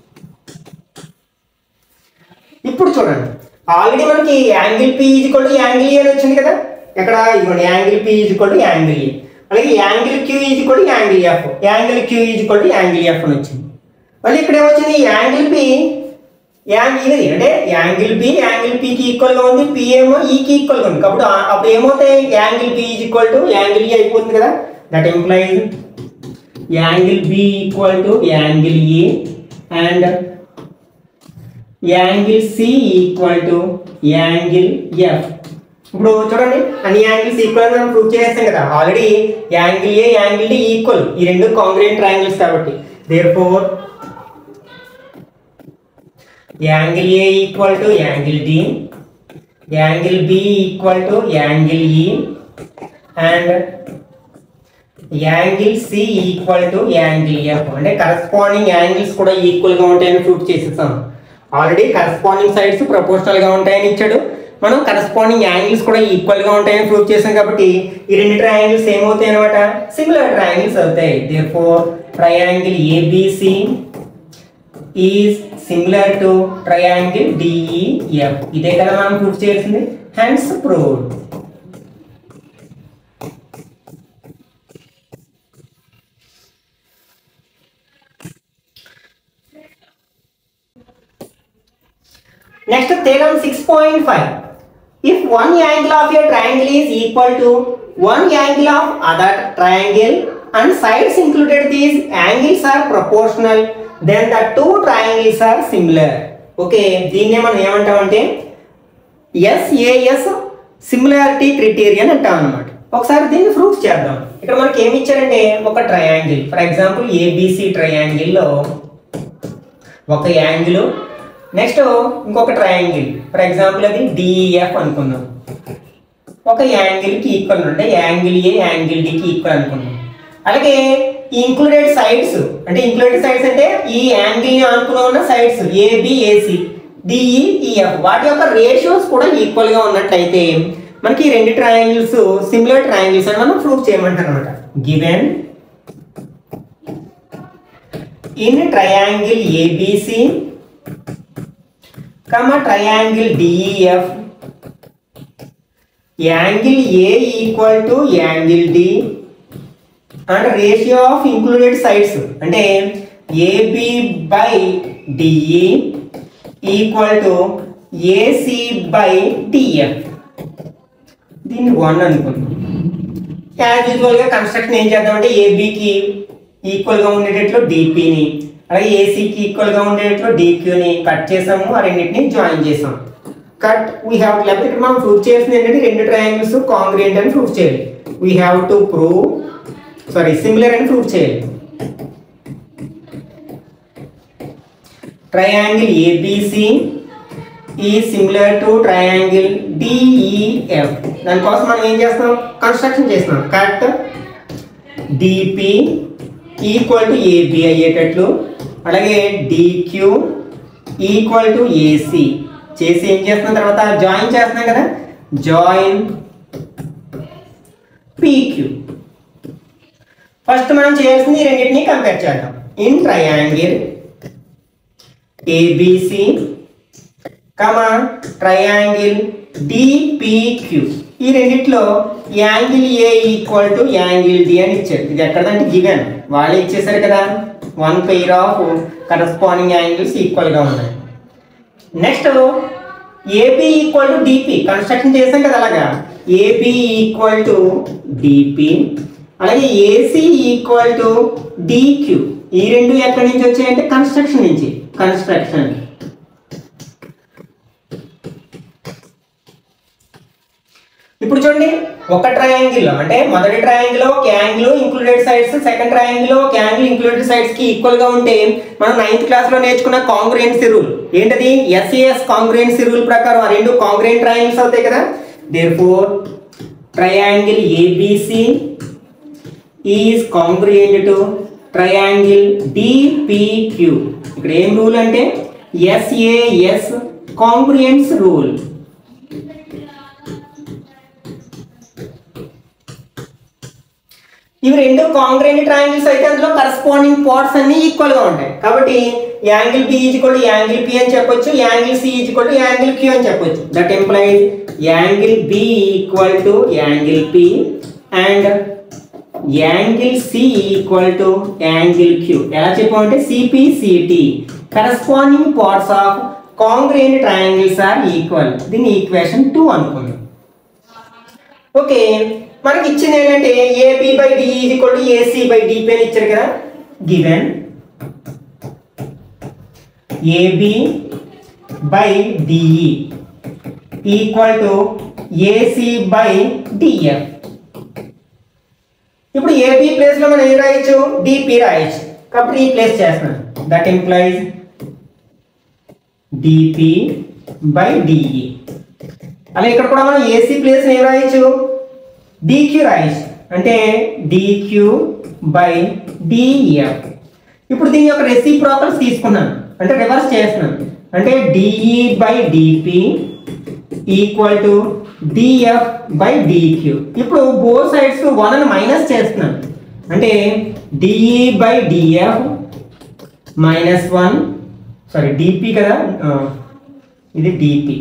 ఇప్పుడు చూడండి already మనకి angle P equal to angle A అని వచ్చింది కదా ఎక్కడ ఇదిగోండి angle P equal to angle A అలాగే angle Q equal to angle F angle Q equal to angle F అని వచ్చింది మళ్ళీ ఇక్కడ ఏమొచ్చింది యాంగిల్ పి యాంగిల్ ఇది అంటే యాంగిల్ బి యాంగిల్ పికి ఈక్వల్ గా ఉంది పి ఏమో ఈకి ఈక్వల్ గా ఉంది కాబట్టి ఆ- అప్పుడు ఏమవుతాయి angle P equal to angle A అయిపోతుంది కదా that implies angle B equal to angle A and angle C equal to angle F ఇప్పుడు చూడండి అన్ని యాంగిల్స్ ఈక్వల్ అని మనం ప్రూవ్ చేసేస్తాం కదా already angle A angle D equal ఈ రెండు కాంగ్రెంట్ ట్రయాంగిల్స్ కాబట్టి therefore angle A equal to angle D angle B equal to angle E and angle C equal to angle F అంటే corresponding angles కూడా equal గా ఉంటాయని prove చేసేసాం already corresponding sides proportional గా ఉంటాయని ఇచ్చాడు మనం కరస్పాండింగ్ యాంగిల్స్ కూడా ఈక్వల్ గా ఉంటాయని ప్రూవ్ చేసాం కాబట్టి ఈ రెండు ట్రయాంగిల్స్ ఏమవుతాయి అనమాట సిమిలర్ ట్రయాంగిల్స్ అవుతాయి therefore triangle ABC is similar to triangle DEF ఇదే కదా మనం ప్రూవ్ చేయాల్సింది hence prove next theorem six point five if one angle of a triangle is equal to one angle of other triangle and sides included these angles are proportional then the two triangles are similar okay దీన్నే మనం ఏమంటామంటే SAs similarity criterion అంటాం అనమాట ఒకసారి దీన్ని proof చేద్దాం ఇక్కడ మనకి ఏమి ఇచ్చారంటే ఒక ట్రయాంగిల్ ఫర్ ఎగ్జాంపుల్ ఏబిసి ట్రయాంగిల్లో ఒక యాంగిల్ నెక్స్ట్ ఇంకొక ట్రయాంగిల్ ఫర్ ఎగ్జాంపుల్ అది డిఈఎఫ్ అనుకుందాం ఒక యాంగిల్కి ఈక్వల్ అంటే యాంగిల్ ఏ యాంగిల్ డికి ఈక్వల్ అనుకుందాం అలాగే ఇంక్లూడెడ్ సైడ్స్ అంటే ఇంక్లూడెడ్ సైడ్స్ అంటే ఈ యాంగిల్ ని అనుకుని ఉన్న సైడ్స్ ఏబిఏసి డిఈఎఫ్ వాటి యొక్క రేషియోస్ కూడా ఈక్వల్ గా ఉన్నట్లయితే మనకి ఈ రెండు ట్రయాంగిల్స్ సిమిలర్ ట్రయాంగిల్స్ అని మనం ప్రూవ్ చేయమంటారు అనమాట given in triangle ABC comma triangle DEF angle A equal to angle D and ratio of included sides అంటే AB by DE equal to AC by DF దీన్ని వన్ అనుకుందాం as usual గా construction ఏం చేద్దామంటే ఏబికి equal గా ఉండేటట్లు డిపిని అలాగే ఏసీకి ఈక్వల్ గా ఉండేటట్లు డిక్యూని కట్ చేసాము ఆ రెండింటిని జాయిన్ చేసాం కట్ వీ హ్యావ్ లేకపోతే ఇక్కడ మనం ప్రూవ్ చేసింది ఏంటంటే రెండు ట్రయాంగిల్స్ కాంగ్రియంట్ అని ప్రూవ్ చేయాలి we have to prove sorry similar అని ప్రూవ్ చేయాలి ట్రయాంగిల్ ఏబిసి ఈ సిమిలర్ టు ట్రయాంగిల్ డిఈఎఫ్ దానికోసం మనం ఏం చేస్తాం కన్స్ట్రక్షన్ చేస్తున్నాం cut DP equal to AB అయ్యేటట్లు అలాగే డిక్యూ ఈక్వల్ టు ఏసి చేసి ఏం చేస్తున్న తర్వాత జాయిన్ చేస్తున్నాం కదా జాయిన్ పీక్యూ ఫస్ట్ మనం చేయాల్సింది ఈ రెండింటిని కంపేర్ చేద్దాం in triangle ABC comma triangle DPQ ఈ రెండిట్లో angle A equal to angle D అని ఇచ్చారు ఇది ఎక్కడంటే గివెన్ వాళ్ళు ఇచ్చేసారు కదా one pair of corresponding angles ఈక్వల్గా ఉన్నాయి next AB equal to DP construction చేసాం కదా అలాగా ఏబి ఈక్వల్ టు డిపి అలాగే ఏసీ ఈక్వల్ టు డిక్యూ ఈ రెండు ఎక్కడి నుంచి వచ్చాయంటే కన్స్ట్రక్షన్ నుంచి కన్స్ట్రక్షన్ ఇప్పుడు చూడండి ఒక ట్రయాంగిల్ అంటే మొదటి ట్రయాంగిల్ ఒక angle included sides second triangle ఒక యాంగిల్ ఇంక్లూడెడ్ సైడ్స్ కి ఈక్వల్ గా ఉంటే మనం నైన్త్ క్లాస్ లో నేర్చుకున్న కాంగ్రుయెన్సీ రూల్ ఏంటది ఎస్ఏఎస్ కాంగ్రుయెన్సీ రూల్ ప్రకారం ఆ రెండు కాంగ్రుయెంట్ ట్రయాంగిల్స్ అవుతాయి కదా therefore triangle ABC is congruent to triangle DPQ ఇక్కడ ఏం రూల్ అంటే ఎస్ఏఎస్ కాంగ్రుయెన్స్ రూల్ ఇవి రెండు కాంగ్రెంట్ ట్రయాంగిల్స్ అయితే అందులో కరస్పాండింగ్ పార్ట్స్ అన్ని ఈక్వల్ గా ఉంటాయి కాబట్టి angle B is equal angle P అని చెప్పొచ్చు angle C is equal angle Q అని చెప్పొచ్చు that implies angle B equal to angle P and angle C equal to angle Q ఎలా చెప్పామంటే CP CT corresponding parts of congruent triangles are equal దీన్ని equation two అనుకుందాం okay మనకి ఇచ్చింది ఏంటంటే AB by D is equal to AC by DP అని ఇచ్చారు కదా given AB by DE equal to AC by DF ఇప్పుడు ఏబి ప్లేస్ లో మనం ఏం రాయొచ్చు డిపి రాయొచ్చు కాబట్టి ఈ ప్లేస్ చేస్తున్నాం that implies DP by DE అలా ఇక్కడ కూడా మనం ఏసీ ప్లేస్ ఏం రాయొచ్చు డిక్యూ రాయొచ్చు అంటే డిక్యూ బై డిఎఫ్ ఇప్పుడు దీని యొక్క రెసిప్రోకల్స్ తీసుకున్నాను అంటే రివర్స్ చేస్తున్నాను అంటే DE by DP equal to DF by DQ ఇప్పుడు బోత్ సైడ్స్ వన్ అని మైనస్ చేస్తున్నాను అంటే DE by DF minus one sorry DP కదా ఆ, ఇది DP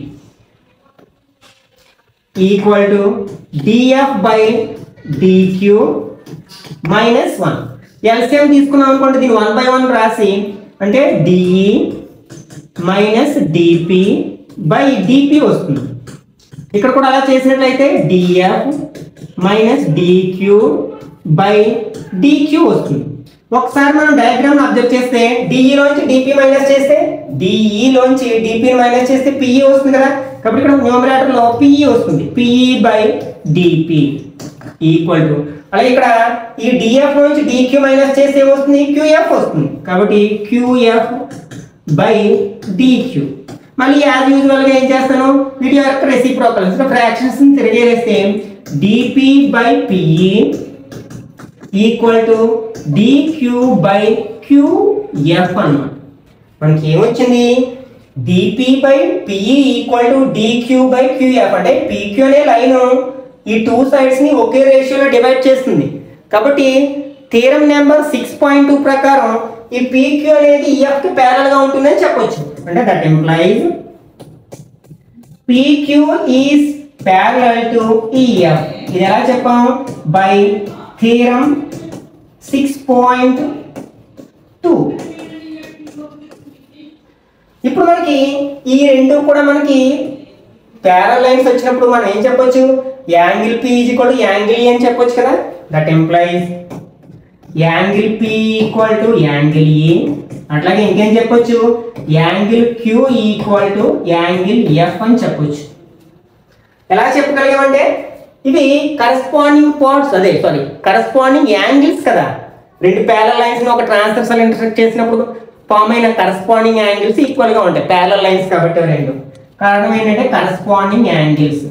equal to DF by DQ minus one LCM తీసుకున్నాం అనుకోండి దీన్ని వన్ బై వన్ రాసి అంటే DE minus DP by DP వస్తుంది ఇక్కడ కూడా అలా చేసినట్లయితే DF minus DQ by DQ వస్తుంది ఒకసారి మనం డయాగ్రామ్ అబ్జర్వ్ చేస్తే డిఈలోంచి డిపి మైనస్ చేస్తే డిఈలోంచి డిపి మైనస్ చేస్తే పిఈ వస్తుంది కదా కాబట్టి ఇక్కడ న్యూమరేటర్ లో పిఈ వస్తుంది PE by DP equal to అలాగే ఇక్కడ ఈ డిఎఫ్ నుంచి డిక్యూ మైనస్ చేస్తే ఏమొస్తుంది క్యూఎఫ్ వస్తుంది కాబట్టి క్యూఎఫ్ బై డిక్యూ మళ్ళీ యాజ్ యూజువల్ గా ఏం చేస్తాను వీటి యొక్క రెసిప్రోకల్స్ ఫ్రాక్షన్స్ తిరిగేస్తే DP by PE equal to DQ by QF అన్నమాట మనకి ఏమొచ్చింది DP by PE equal to DQ by QF అంటే పీక్యూ అనే లైన్ ఈ టూ సైడ్స్ ని ఒకే రేషియోలో డివైడ్ చేస్తుంది కాబట్టి theorem number six point two ప్రకారం ఈ పీక్యూ అనేది ఈఎఫ్ కి ప్యారల్ గా ఉంటుందని చెప్పొచ్చు అంటే that implies PQ is parallel to EF ఇది ఎలా చెప్పాం by theorem six point two ఇప్పుడు మనకి ఈ రెండు కూడా మనకి ప్యారల్ లైన్స్ వచ్చినప్పుడు మనం ఏం చెప్పొచ్చు angle P is equal to angle E అని చెప్పొచ్చు కదా that implies angle P equal to angle E అట్లాగే ఇంకేం చెప్పొచ్చు angle Q equal to angle F అని చెప్పొచ్చు ఎలా చెప్పగలిగామంటే ఇవి కరస్పాండింగ్ పార్ట్స్ అదే సారీ కరస్పాండింగ్ యాంగిల్స్ కదా రెండు ప్యారల్ లైన్స్ ఒక ట్రాన్స్ఫర్సల్ ఇంటర్సెక్ట్ చేసినప్పుడు ఫామ్ అయిన కరస్పాండింగ్ యాంగిల్స్ ఈక్వల్ గా ఉంటాయి ప్యారల్ లైన్స్ కాబట్టి అవి రెండు కారణం ఏంటంటే కరస్పాండింగ్ యాంగిల్స్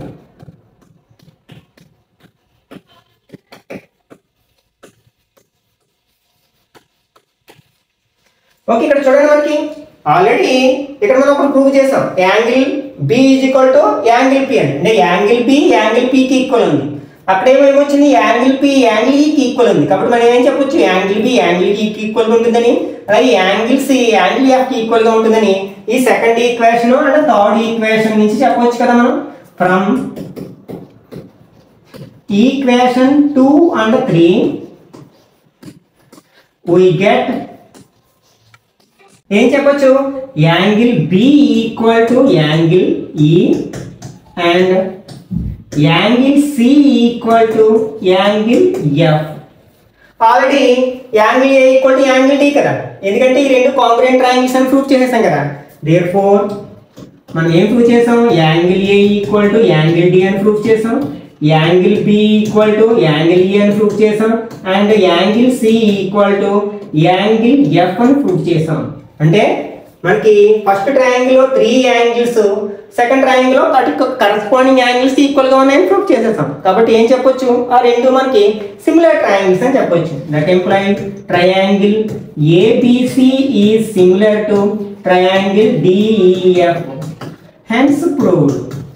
ఓకే ఇక్కడ చూడండి మనకి ఆల్రెడీ ఇక్కడ మనం ఒకటి ప్రూవ్ చేసాం angle B is equal to angle P అని అంటే యాంగిల్ బి యాంగిల్ పికి ఈక్వల్ ఉంది అక్కడేమో ఏమొచ్చింది యాంగిల్ పి యాంగిల్ ఈకి ఈక్వల్ ఉంది కాబట్టి మనం ఏం చెప్పొచ్చు యాంగిల్ బి యాంగిల్ కి ఈక్వల్ గా ఉంటుందని అలాగే యాంగిల్ సి యాంగిల్ ఎఫ్ కి ఈక్వల్ గా ఉంటుందని ఈ second equation and third equation నుంచి చెప్పొచ్చు కదా మనం from equation two and three we get ఏం చెప్పొచ్చు angle B equal to angle E and angle C equal to angle F already angle A equal to angle D కదా ఎందుకంటే ఈ రెండు కాంగ్రెంట్ ట్రయాంగిల్స్ అని ప్రూవ్ చేసేసాం కదా దేర్ ఫోర్ మనం ఏం ప్రూవ్ చేసాం angle A equal to angle D అని ప్రూవ్ చేసాం angle B equal to angle E అని ప్రూవ్ చేసాం and angle C equal to angle F అని ప్రూవ్ చేసాం అంటే మనకి ఫస్ట్ ట్రయాంగిల్ లో త్రీ యాంగిల్స్ సెకండ్ ట్రయాంగిల్ లో వాటి కరస్పాండింగ్ యాంగిల్స్ ఈక్వల్ గా ఉన్నాయని ప్రూవ్ చేసేసాం కాబట్టి ఏం చెప్పొచ్చు ఆ రెండు మనకి సిమిలర్ ట్రయాంగిల్స్ అని చెప్పొచ్చు దట్ ఎంప్లాయ్ ట్రయాంగిల్ ఏబిసి ఈ similar to triangle DEF hence proved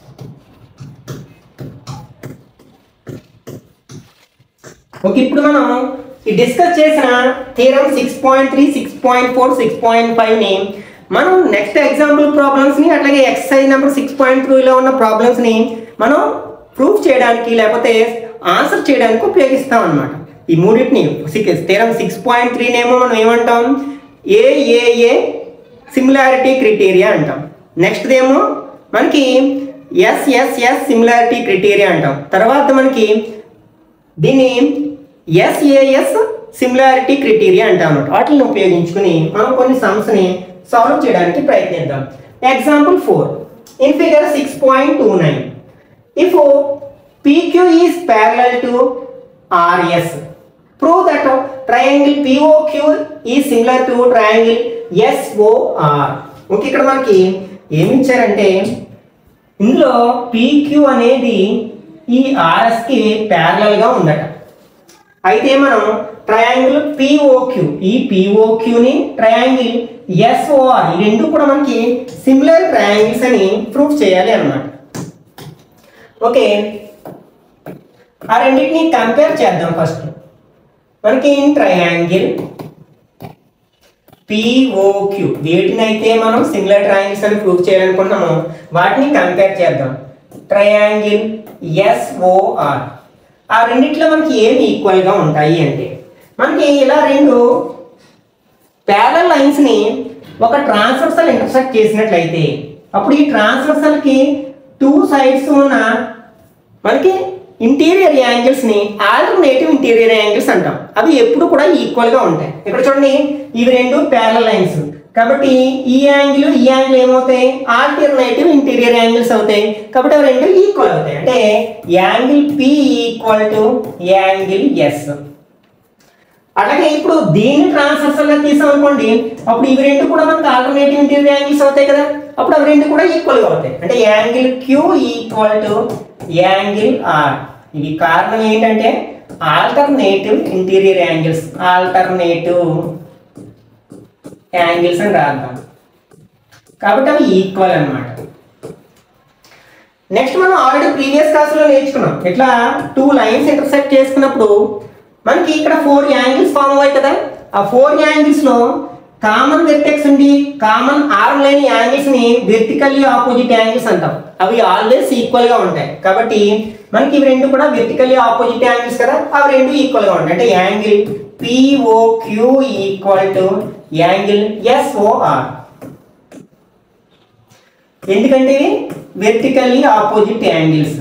okay ఇప్పుడు మనం ఈ డిస్కస్ చేసిన theorem six point three six point four six point five ని మనం నెక్స్ట్ ఎగ్జాంపుల్ ప్రాబ్లమ్స్ ని అట్లాగే ఎక్సర్సైజ్ నెంబర్ సిక్స్ పాయింట్ టూలో ఉన్న ప్రాబ్లమ్స్ ని మనం ప్రూఫ్ చేయడానికి లేకపోతే ఆన్సర్ చేయడానికి ఉపయోగిస్తాం అన్నమాట ఈ మూడింటిని సిక్స్ థీరం సిక్స్ పాయింట్ త్రీనేమో మనం ఏమంటాం ఏఏఏ సిమిలారిటీ క్రిటీరియా అంటాం నెక్స్ట్ ఏమో మనకి ఎస్ఎస్ఎస్ సిమిలారిటీ క్రిటీరియా అంటాం తర్వాత మనకి దీన్ని ఎస్ఏఎస్ సిమిలారిటీ క్రిటీరియా అంటాం అన్నమాట వాటిని ఉపయోగించుకుని మనం కొన్ని సమ్స్ని సాల్వ్ చేయడానికి ప్రయత్నిద్దాం example four in figure six point two nine if PQ is parallel to RS prove that triangle POQ is similar to triangle SOR okay ఇక్కడ మనకి ఏమి ఇచ్చారంటే ఇందులో పీక్యూ అనేది ఈ ఆర్ఎస్ కి ప్యారలల్ గా ఉందట అయితే మనం ట్రయాంగిల్ పిఓక్యూ ఈ పిఓక్యూని ట్రయాంగిల్ ఎస్ఓఆర్ ఈ రెండు కూడా మనకి సిమిలర్ ట్రయాంగిల్స్ అని ప్రూఫ్ చేయాలి అన్నమాట ఓకే ఆ రెండింటిని కంపేర్ చేద్దాం ఫస్ట్ మనకి ట్రయాంగిల్ పిఓక్యూ వీటినైతే మనం సిమిలర్ ట్రయాంగిల్స్ అని ప్రూఫ్ చేయాలనుకున్నాము వాటిని కంపేర్ చేద్దాం ట్రయాంగిల్ ఎస్ఓఆర్ ఆ రెండిట్లో మనకి ఏమి ఈక్వల్ గా ఉంటాయి అంటే మనకి ఇలా రెండు ప్యారల్ లైన్స్ ని ఒక ట్రాన్స్వర్సల్ ఇంటర్సెక్ట్ చేసినట్లయితే అప్పుడు ఈ ట్రాన్స్వర్సల్ కి టూ సైడ్స్ ఉన్న మనకి ఇంటీరియర్ యాంగిల్స్ ని ఆల్టర్నేటివ్ ఇంటీరియర్ యాంగిల్స్ అంటాం అవి ఎప్పుడు కూడా ఈక్వల్ గా ఉంటాయి ఇక్కడ చూడండి ఇవి రెండు ప్యారల్ లైన్స్ కాబట్టి ఈ యాంగిల్ ఈ యాంగిల్ ఏమవుతాయి ఆల్టర్నేటివ్ ఇంటీరియర్ యాంగిల్స్ అవుతాయి కాబట్టి అవి రెండు ఈక్వల్ అవుతాయి అంటే angle P equal to angle S అలాగే ఇప్పుడు దీన్ని ట్రాన్స్ఫర్సల్ గా తీసాం అనుకోండి అప్పుడు ఇవి రెండు కూడా మనకు ఆల్టర్నేటివ్ ఇంటీరియర్ యాంగిల్స్ అవుతాయి కదా అప్పుడు అవి రెండు కూడా ఈక్వల్ గా అవుతాయి అంటే angle Q equal to angle R ఇవి కారణం ఏంటంటే alternative interior angles alternative angles అని రాద్దాం కాబట్టి అవి ఈక్వల్ అన్నమాట నెక్స్ట్ మనం ఆల్రెడీ ప్రీవియస్ క్లాస్లో నేర్చుకున్నాం ఇట్లా టూ లైన్స్ ఇంటర్సెక్ట్ చేసుకున్నప్పుడు మనకి ఇక్కడ ఫోర్ యాంగిల్స్ ఫామ్ అయ్యాయి కదా ఆ ఫోర్ యాంగిల్స్ లో కామన్ వెర్టెక్స్ ఉండి కామన్ ఆర్మ్ లేని యాంగిల్స్ ని వెర్టికల్లీ ఆపోజిట్ యాంగిల్స్ అంటాం అవి ఆల్వేస్ ఈక్వల్ గా ఉంటాయి కాబట్టి మనకి ఇవి రెండు కూడా వెర్టికల్లీ ఆపోజిట్ యాంగిల్స్ కదా అవి రెండు ఈక్వల్ గా ఉంటాయి అంటే angle POQ equal to angle SOR ఎందుకంటే ఇవి వెర్టికల్లీ ఆపోజిట్ యాంగిల్స్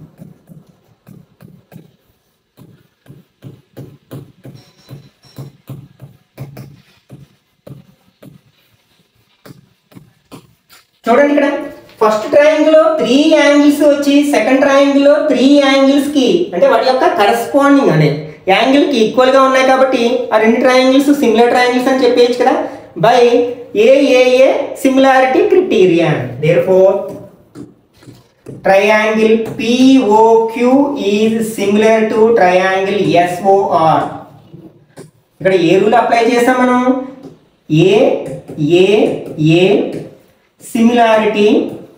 చూడండి ఇక్కడ ఫస్ట్ ట్రయాంగిల్ లో త్రీ యాంగిల్స్ వచ్చి సెకండ్ ట్రయాంగిల్ లో త్రీ యాంగిల్స్ కి అంటే వాటి యొక్క కరస్పాండింగ్ అనే యాంగిల్ కి ఈక్వల్ గా ఉన్నాయి కాబట్టి ఆ రెండు ట్రయాంగిల్స్ సిమిలర్ ట్రయాంగిల్స్ అని చెప్పేయచ్చు కదా by AAA similarity criterion therefore triangle POQ is similar to triangle SOR ఇక్కడ ఏ రూల్ అప్లై చేసాం మనం A A A similarity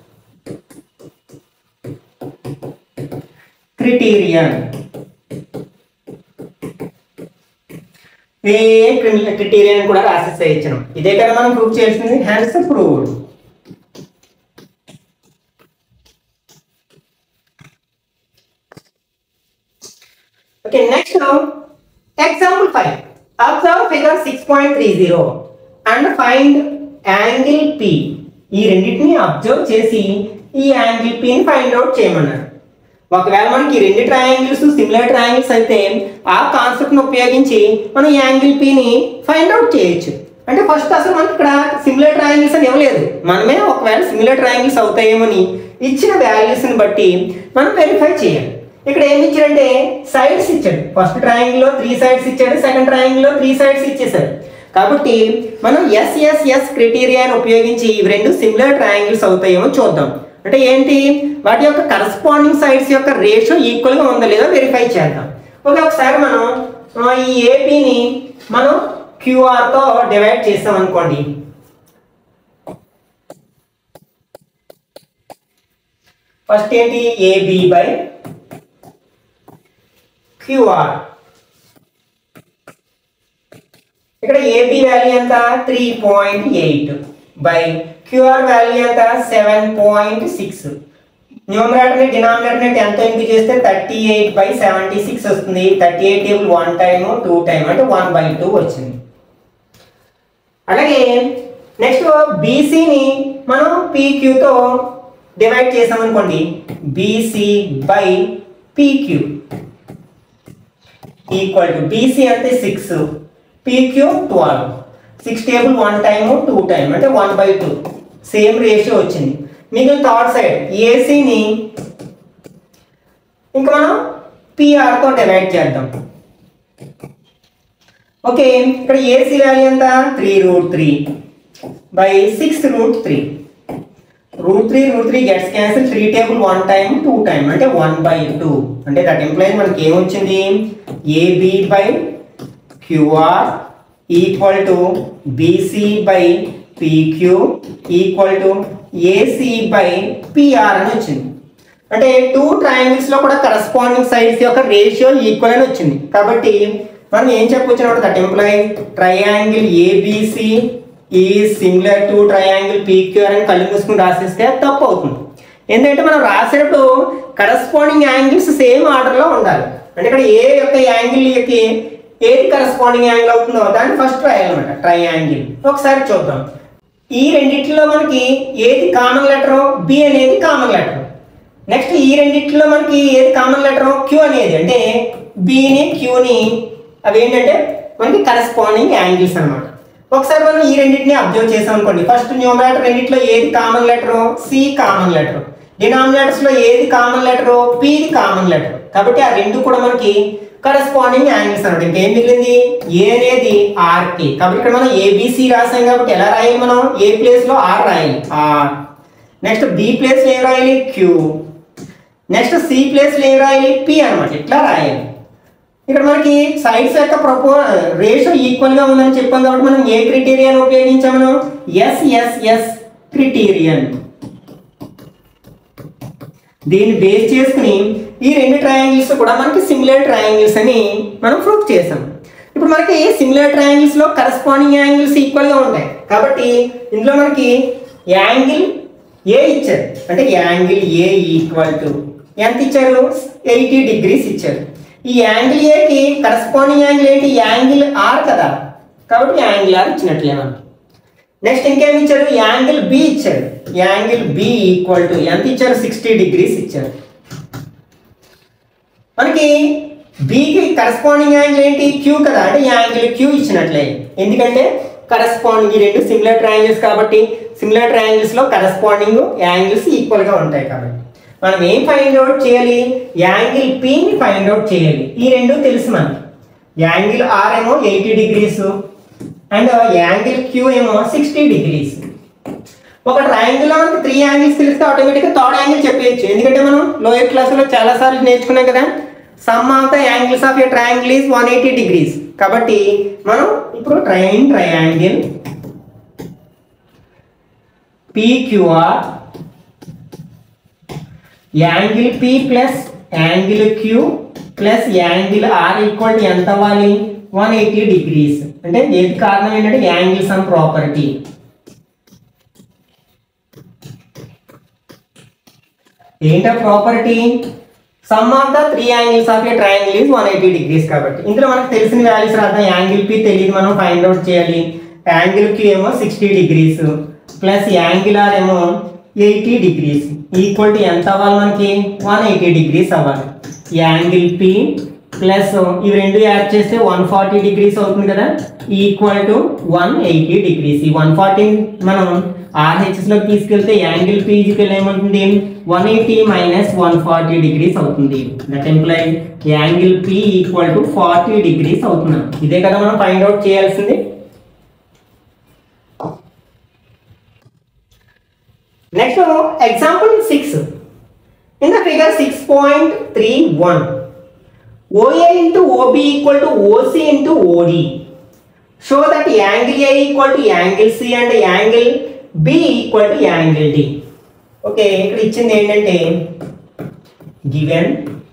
criterion A criterion కూడా రాసేసేయచ్చు ఇదే కదా మనం ప్రూవ్ చేయాల్సింది hence proved Okay, next now, example 5. Observe figure 6.30 and find angle P. ఈ రెండింటిని అబ్జర్వ్ చేసి ఈ యాంగిల్ పిని ఫైండ్ అవుట్ చేయమన్నారు ఒకవేళ మనకి ఈ రెండు ట్రయాంగిల్స్ సిమిలర్ ట్రయాంగిల్స్ అయితే ఆ కాన్సెప్ట్ని ఉపయోగించి మనం యాంగిల్ పిని ఫైండ్ అవుట్ చేయొచ్చు అంటే ఫస్ట్ అసలు మనకి ఇక్కడ సిమిలర్ ట్రయాంగిల్స్ అని ఇవ్వలేదు మనమే ఒకవేళ సిమిలర్ ట్రయాంగిల్స్ అవుతాయేమని ఇచ్చిన వాల్యూస్ని బట్టి మనం వెరిఫై చేయాలి ఇక్కడ ఏమి ఇచ్చాడంటే సైడ్స్ ఇచ్చాడు ఫస్ట్ ట్రయాంగిల్ లో త్రీ సైడ్స్ ఇచ్చాడు సెకండ్ ట్రయాంగిల్ లో త్రీ సైడ్స్ ఇచ్చేసాడు కాబట్టి మనం ఎస్ఎస్ఎస్ క్రైటీరియాని ఉపయోగించి ఇవి రెండు సిమిలర్ ట్రయాంగిల్స్ అవుతాయేమో చూద్దాం అంటే ఏంటి వాటి యొక్క కరస్పాండింగ్ సైడ్స్ యొక్క రేషియో ఈక్వల్ గా ఉందో లేదో వెరిఫై చేద్దాం ఓకే ఒకసారి మనం ఆ, ఈ ఏపీని మనం క్యూఆర్ తో డివైడ్ చేస్తాం అనుకోండి ఫస్ట్ ఏంటి ఏబి బై క్యూఆర్ ఇక్కడ ఏబి వాల్యూ ఎంత three point eight by QR value ఎంత సెవెన్ పాయింట్ సిక్స్ న్యూమరేటర్ని డినామినేటర్ని టెన్త్ ఇంటూ చేస్తే thirty eight by seventy six వస్తుంది thirty eight table one time two time అంటే వన్ బై టూ వచ్చింది అలాగే నెక్స్ట్ బీసీని మనం పీక్యూతో డివైడ్ చేసాం అనుకోండి BC by PQ equal to BC అంటే six PQ twelve six table one time two time అంటే one by two same ratio వచ్చింది మిగిలిన థర్డ్ సైడ్ ఏసీని ఇంకా మనం పిఆర్తో డివైడ్ చేద్దాం ఓకే ఇక్కడ ఏసీ వాల్యూ ఎంత three root three by six root three root three root three gets cancel three table one time two time అంటే వన్ బై టూ అంటే దట్ ఎంప్లాయ్ మనకి ఏమొచ్చింది AB by QR equal to BC by PQ equal to AC by PR అని వచ్చింది అంటే two triangles లో కూడా corresponding sides యొక్క రేషియో ఈక్వల్ అని వచ్చింది కాబట్టి మనం ఏం చెప్పొచ్చు అంటే దట్ ఎంప్లాయ్ ట్రయాంగిల్ ఏబిసి ఈ సిమిలర్ టు ట్రయాంగిల్ పీక్యూఆర్ అని కళ్ళు మూసుకుని రాసేస్తే అది తప్పు అవుతుంది ఎందుకంటే మనం రాసేటప్పుడు కరస్పాండింగ్ యాంగిల్స్ సేమ్ ఆర్డర్లో ఉండాలి అంటే ఇక్కడ ఏ యొక్క యాంగిల్ యొక్క ఏది కరస్పాండింగ్ యాంగిల్ అవుతుందో దాన్ని ఫస్ట్ రాయాలన్నమాట ట్రయాంగిల్ ఒకసారి చూద్దాం ఈ రెండిట్లో మనకి ఏది కామన్ లెటర్ బి అనేది కామన్ లెటర్ నెక్స్ట్ ఈ రెండిట్లో మనకి ఏది కామన్ లెటర్ క్యూ అనేది అంటే బిని క్యూని అవి ఏంటంటే మనకి కరెస్పాండింగ్ యాంగిల్స్ అన్నమాట ఒకసారి మనం ఈ రెండింటిని అబ్జర్వ్ చేసాం అనుకోండి ఫస్ట్ న్యూమరేటర్ రెండిట్లో ఏది common letter C common letter denominators లో ఏది కామన్ లెటర్ పిది కామన్ లెటర్ కాబట్టి ఆ రెండు కూడా మనకి కరెస్పాండింగ్ యాంగిల్స్ అన్నమాట ఇంకేం మిగిలింది ఏ అనేది ఆర్కి కాబట్టి ఇక్కడ మనం ఏబిసి రాసాం కాబట్టి ఎలా రాయాలి మనం ఏ ప్లేస్ లో ఆర్ రాయాలి ఆర్ నెక్స్ట్ బి ప్లేస్ లో ఏం రాయాలి క్యూ నెక్స్ట్ సి ప్లేస్ లో ఏం రాయాలి పి అన్నమాట ఇట్లా రాయాలి ఇక్కడ మనకి సైడ్స్ యొక్క ప్రపో రేషియో ఈక్వల్ గా ఉందని చెప్పాం కాబట్టి మనం ఏ క్రిటీరియన్ ఉపయోగించాం మనం ఎస్ ఎస్ ఎస్ క్రిటీరియన్ దీన్ని బేస్ చేసుకుని ఈ రెండు ట్రయాంగిల్స్ కూడా మనకి సిమిలర్ ట్రయాంగిల్స్ అని మనం ప్రూఫ్ చేసాం ఇప్పుడు మనకి సిమిలర్ ట్రయాంగిల్స్ లో కరస్పాండింగ్ యాంగిల్స్ ఈక్వల్ గా ఉంటాయి కాబట్టి ఇందులో మనకి యాంగిల్ ఏ ఇచ్చారు అంటే యాంగిల్ ఏ ఈక్వల్ టు ఎంత ఇచ్చారు ఎయిటీ డిగ్రీస్ ఇచ్చారు ఈ యాంగిల్ ఏకి కరస్పాండింగ్ యాంగిల్ ఏంటి యాంగిల్ ఆర్ కదా కాబట్టి యాంగిల్ ఆర్ ఇచ్చినట్లే మనకి నెక్స్ట్ ఇంకేం ఇచ్చారు యాంగిల్ బి ఇచ్చారు యాంగిల్ బి ఈక్వల్ టు ఎంత ఇచ్చారు సిక్స్టీ డిగ్రీస్ ఇచ్చారు మనకి బికి కరస్పాండింగ్ యాంగిల్ ఏంటి క్యూ కదా అంటే యాంగిల్ క్యూ ఇచ్చినట్లే ఎందుకంటే కరస్పాండింగ్ ఈ రెండు సిమిలర్ ట్రయాంగిల్స్ కాబట్టి సిమిలర్ ట్రయాంగిల్స్ లో కరస్పాండింగ్ యాంగిల్స్ ఈక్వల్ గా ఉంటాయి కాబట్టి మనం ఏం ఫైండ్ అవుట్ చేయాలి యాంగిల్ పిని ఫైండ్ అవుట్ చేయాలి ఈ రెండు తెలుసు మనకి యాంగిల్ ఆర్ ఏమో eighty degrees and angle Q ఏమో సిక్స్టీ డిగ్రీస్ ఒక ట్రయాంగిల్ లో మనకి త్రీ యాంగిల్స్ తెలిస్తే ఆటోమేటిక్గా థర్డ్ యాంగిల్ చెప్పేయచ్చు ఎందుకంటే మనం లోయర్ క్లాస్లో చాలా సార్లు నేర్చుకున్నాం కదా sum of the angles of a triangle is one eighty degrees కాబట్టి మనం ఇప్పుడు train triangle PQR angle P plus angle Q plus angle R equal to ఎంత అవ్వాలి వన్ ఎయిటీ డిగ్రీస్ అంటే ఏది కారణం ఏంటంటే యాంగిల్ సమ్ ప్రాపర్టీ ఏంటా property sum of the three angles of a triangle is one eighty degrees కాబట్టి ఇందులో మనకు తెలిసిన వాల్యూస్ రాద్దాం యాంగిల్ పి తెలియదు మనం ఫైండ్ అవుట్ చేయాలి యాంగిల్ క్యూ ఏమో sixty degrees plus angle R ఏమో ఎయిటీ డిగ్రీస్ ఈక్వల్ టు ఎంత అవ్వాలి మనకి వన్ ఎయిటీ డిగ్రీస్ అవ్వాలి యాంగిల్ పి ప్లస్ ఇవి రెండు యాడ్ చేస్తే వన్ ఫార్టీ డిగ్రీస్ అవుతుంది కదా equal to one eighty degrees ఈ వన్ ఫార్టీ మనం ఆర్హెచ్ఎస్ లోకి తీసుకెళ్తే యాంగిల్ పీజికల్ ఏమవుతుంది one eighty minus one forty degrees అవుతుంది that implies angle P equal to forty degrees అవుతుంది ఇదే కదా మనం ఫైండ్ అవుట్ చేయాల్సింది next example six in the figure six point three one OA into OB equal to OC into OD. Show that angle A equal to angle C and angle B equal to angle D. Okay ఇక్కడ ఇచ్చింది ఏంటంటే given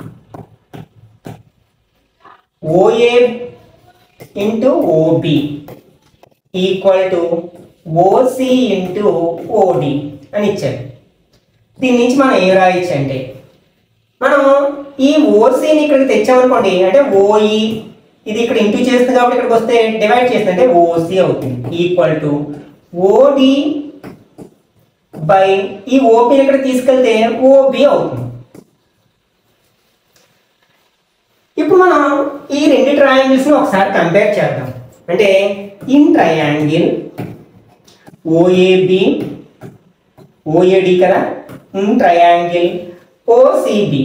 OA into OB equal to OC into OD అని ఇచ్చారు దీని నుంచి మనం ఏం రాయొచ్చు అంటే మనం ఈ ఓసీని ఇక్కడికి తెచ్చామనుకోండి అంటే ఓఈ ఇది ఇక్కడ ఇంటూ చేస్తుంది కాబట్టి ఇక్కడికి వస్తే డివైడ్ చేస్తుంది అంటే ఓసీ అవుతుంది ఈక్వల్ టు ఓడి బై ఈ ఓపీని ఇక్కడ తీసుకెళ్తే ఓబి అవుతుంది ఇప్పుడు మనం ఈ రెండు ట్రయాంగిల్స్ని ఒకసారి కంపేర్ చేద్దాం అంటే ఇన్ ట్రయాంగిల్ ఓఏబి ఓఏడి కదా ఇన్ ట్రయాంగిల్ ఓసిబి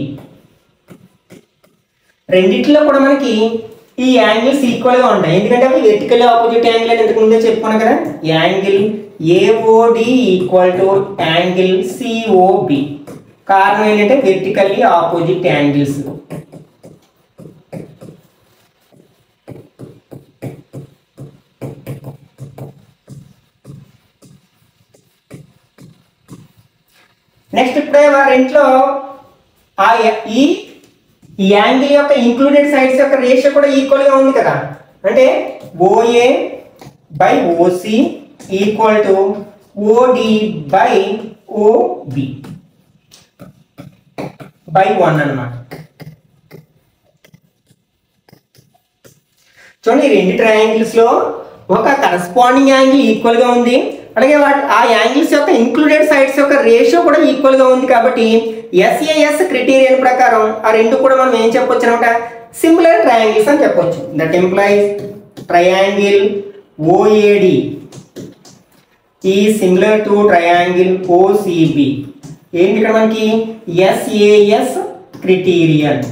రెండిట్లో కూడా మనకి ఈ యాంగిల్స్ ఈక్వల్ గా ఉంటాయి ఎందుకంటే అవి వెర్టికల్ ఆపోజిట్ యాంగిల్ అని ఇంతకు ముందే చెప్పుకున్నాం కదా angle AOD equal to angle COB కారణం ఏంటంటే వెర్టికల్లీ ఆపోజిట్ యాంగిల్స్ నెక్స్ట్ ఇప్పుడే మా రెంట్లో ఆ య- ఈ ఈ యాంగిల్ యొక్క ఇంక్లూడెడ్ సైడ్స్ యొక్క రేషియో కూడా ఈక్వల్ గా ఉంది కదా అంటే OA by OC equal to OD by OB by one అన్నమాట చూడండి ఈ రెండు ట్రయాంగిల్స్ లో ఒక కరస్పాండింగ్ యాంగిల్ ఈక్వల్ గా ఉంది అలాగే వాటి ఆ యాంగిల్స్ యొక్క ఇంక్లూడెడ్ సైడ్స్ యొక్క రేషియో కూడా ఈక్వల్గా ఉంది కాబట్టి ఎస్ఏఎస్ క్రిటీరియన్ ప్రకారం ఆ రెండు కూడా మనం ఏం చెప్పొచ్చు అనమాట సిమిలర్ ట్రయాంగిల్స్ అని చెప్పొచ్చు దట్ ఎంప్లాయిస్ ట్రయాంగిల్ ఓఏడి ఈ సిమిలర్ టు ట్రయాంగిల్ ఓసిబి ఏంటి ఇక్కడ మనకి ఎస్ఏఎస్ క్రిటీరియన్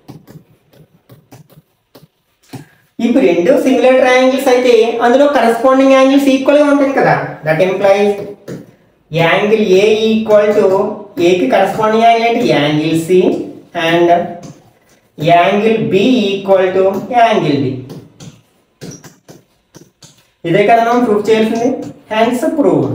ఇప్పుడు రెండు సిమిలర్ ట్రయాంగిల్స్ అయితే అందులో కరస్పాండింగ్ యాంగిల్స్ ఈక్వల్ గా ఉంటుంది కదా that implies angle A equal to ఏకి కరస్పాండింగ్ యాంగిల్ ఏంటి angle C and angle B equal to angle B ఇదే కదా మనం ప్రూఫ్ చేయాల్సింది hence prove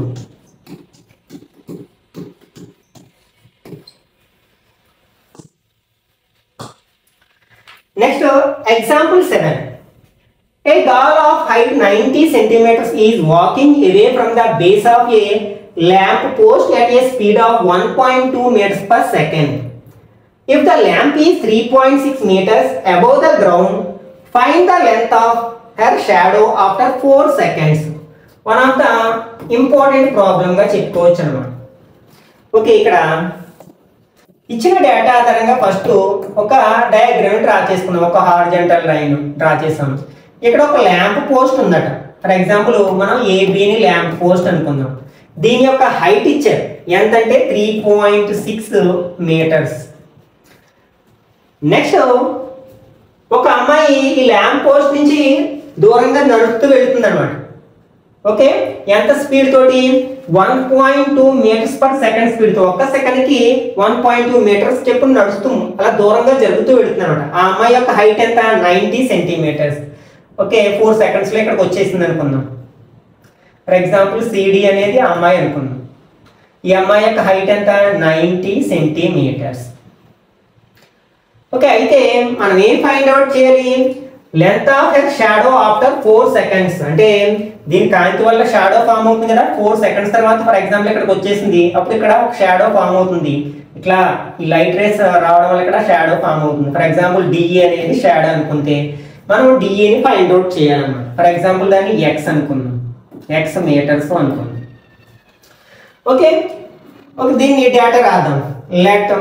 next example seven A doll of height 90 centimeters is walking away from the base of a lamp post at a speed of 1.2 meters per second. If the lamp is 3.6 meters above the ground, find the length of her shadow after 4 seconds. One of the important problem గా చెప్పుకోవచ్చు అనమాట okay ఇక్కడ ఇచ్చిన data ఆధారంగా first ఒక diagram draw చేసుకున్నాం ఒక horizontal line draw చేసాం ఇక్కడ ఒక ల్యాంప్ పోస్ట్ ఉందట ఫర్ ఎగ్జాంపుల్ మనం ఏబిని ల్యాంప్ పోస్ట్ అనుకుందాం దీని యొక్క హైట్ ఇచ్చారు ఎంతంటే three point six metres next ఒక అమ్మాయి ఈ ల్యాంప్ పోస్ట్ నుంచి దూరంగా నడుస్తూ వెళుతుంది అనమాట ఓకే ఎంత స్పీడ్ తోటి one point two metres per second speed తో ఒక్క సెకండ్ కి one point two metres step నడుస్తూ అలా దూరంగా జరుగుతూ వెళుతుంది అనమాట ఆ అమ్మాయి యొక్క హైట్ ఎంత ninety centimetres okay four seconds లో ఇక్కడికి వచ్చేసింది అనుకుందాం ఫర్ ఎగ్జాంపుల్ సిడి అనేది ఆ అమ్మాయి అనుకుందాం ఈ అమ్మాయి యొక్క హైట్ ఎంత నైంటీ సెంటీమీటర్స్ ఓకే అయితే మనం ఏం ఫైండ్ అవుట్ చేయాలి length of a shadow after four seconds అంటే దీని కాంతి వల్ల షాడో ఫామ్ అవుతుంది కదా ఫోర్ సెకండ్స్ తర్వాత ఫర్ ఎగ్జాంపుల్ ఇక్కడికి వచ్చేసింది అప్పుడు ఇక్కడ ఒక షాడో ఫామ్ అవుతుంది ఇట్లా ఈ లైట్ రేస్ రావడం వల్ల ఇక్కడ షాడో ఫామ్ అవుతుంది ఫర్ ఎగ్జాంపుల్ డిఈ అనేది షాడో అనుకుంటే మనం డిఈని ఫైండ్ అవుట్ చేయాలన్నమాట ఫర్ ఎగ్జాంపుల్ దాన్ని ఎక్స్ అనుకుందాం ఎక్స్ మీటర్స్ అనుకుందాం ఓకే ఓకే దీన్ని డేటా రాద్దాం let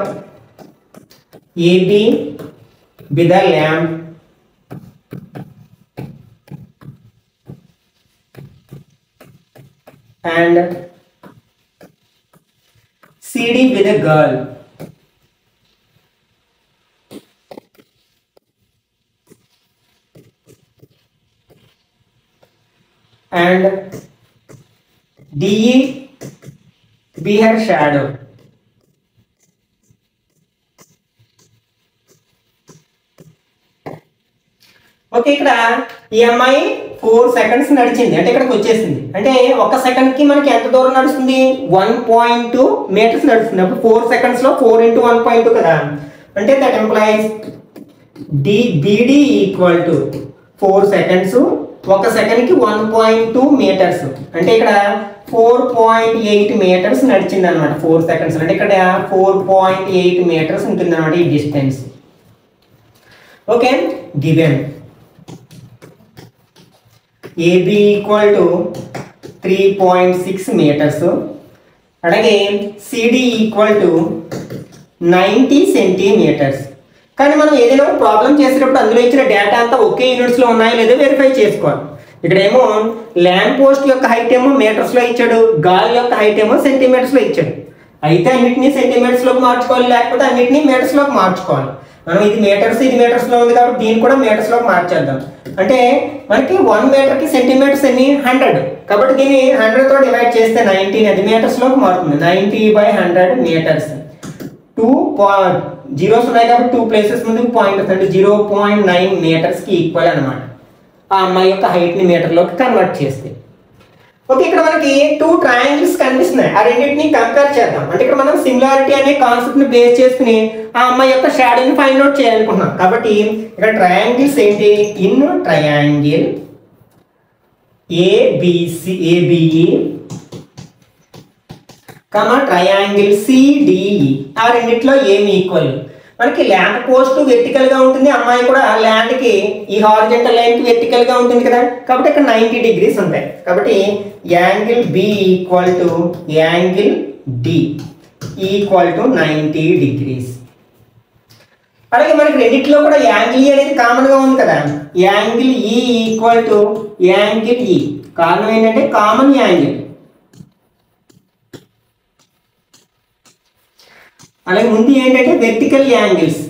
AB be the lamp and CD with a girl. And DE be her shadow. Okay ఇక్కడ ఈ అమ్మాయి ఫోర్ సెకండ్స్ నడిచింది అంటే ఇక్కడికి వచ్చేసింది అంటే ఒక సెకండ్ కి మనకి ఎంత దూరం నడుస్తుంది వన్ పాయింట్ టూ మీటర్స్ నడుస్తుంది అప్పుడు ఫోర్ సెకండ్స్ లో four into one point two కదా అంటే that implies D BD equal to four seconds ఒక సెకండ్ కి వన్ పాయింట్ టూ మీటర్స్ అంటే ఇక్కడ ఫోర్ పాయింట్ ఎయిట్ మీటర్స్ నడిచింది అనమాట ఫోర్ సెకండ్స్ అంటే ఇక్కడ ఫోర్ పాయింట్ ఎయిట్ మీటర్స్ ఉంటుంది అనమాట ఈ distance okay given AB equal to three point six metres అలాగే CD equal to ninety centimetres కానీ మనం ఏదైనా ఒక ప్రాబ్లం చేసేటప్పుడు అందులో ఇచ్చిన డేటా అంతా ఒకే యూనిట్స్లో ఉన్నాయో లేదో వెరిఫై చేసుకోవాలి ఇక్కడేమో ల్యాండ్ పోస్ట్ యొక్క హైట్ ఏమో మీటర్స్లో ఇచ్చాడు గాలి యొక్క హైట్ ఏమో సెంటీమీటర్స్లో ఇచ్చాడు అయితే అన్నిటినీ సెంటీమీటర్స్లోకి మార్చుకోవాలి లేకపోతే అన్నిటినీ మీటర్స్లోకి మార్చుకోవాలి మనం ఇది మీటర్స్ ఇది మీటర్స్లో ఉంది కాబట్టి దీన్ని కూడా మీటర్స్లోకి మార్చేద్దాం అంటే మనకి వన్ మీటర్కి సెంటీమీటర్స్ ఎన్ని హండ్రెడ్ కాబట్టి దీన్ని హండ్రెడ్తో డివైడ్ చేస్తే నైన్టీన్ అది మీటర్స్లోకి మారుతుంది ninety by hundred metres two point zeros ఉన్నాయి కాబట్టి టూ ప్లేసెస్ ముందు పాయింట్ అంటే జీరో పాయింట్ నైన్ మీటర్స్కి ఈక్వల్ అనమాట ఆ అమ్మాయి యొక్క హైట్ని మీటర్లోకి కన్వర్ట్ చేస్తే ఓకే ఇక్కడ మనకి టూ ట్రయాంగిల్స్ కనిపిస్తున్నాయి ఆ రెండింటిని కంపేర్ చేద్దాం అంటే ఇక్కడ మనం సిమిలారిటీ అనే కాన్సెప్ట్ ని బేస్ చేసుకుని ఆ అమ్మాయి యొక్క షాడోని ఫైండ్ అవుట్ చేయాలనుకుంటున్నాం కాబట్టి ఇక్కడ ట్రయాంగిల్స్ ఏంటి in triangle ABC ABE comma triangle CDE ఆ రెండిట్లో ఏమి ఈక్వల్ మనకి ల్యాండ్ పోస్ట్ వెర్టికల్ గా ఉంటుంది అమ్మాయి కూడా ల్యాండ్ కి ఈ హారిజెంటల్ లైన్ కి వెర్టికల్ గా ఉంటుంది కదా కాబట్టి ఇక్కడ నైంటీ డిగ్రీస్ ఉంటాయి కాబట్టి angle B equal to angle D equal to ninety degrees అలాగే మనకి రెండిట్లో కూడా యాంగిల్ ఈ అనేది కామన్ గా ఉంది కదా angle E equal to angle ఈ కారణం ఏంటంటే కామన్ యాంగిల్ అలాగే ముందు ఏంటంటే వెర్టికల్ యాంగిల్స్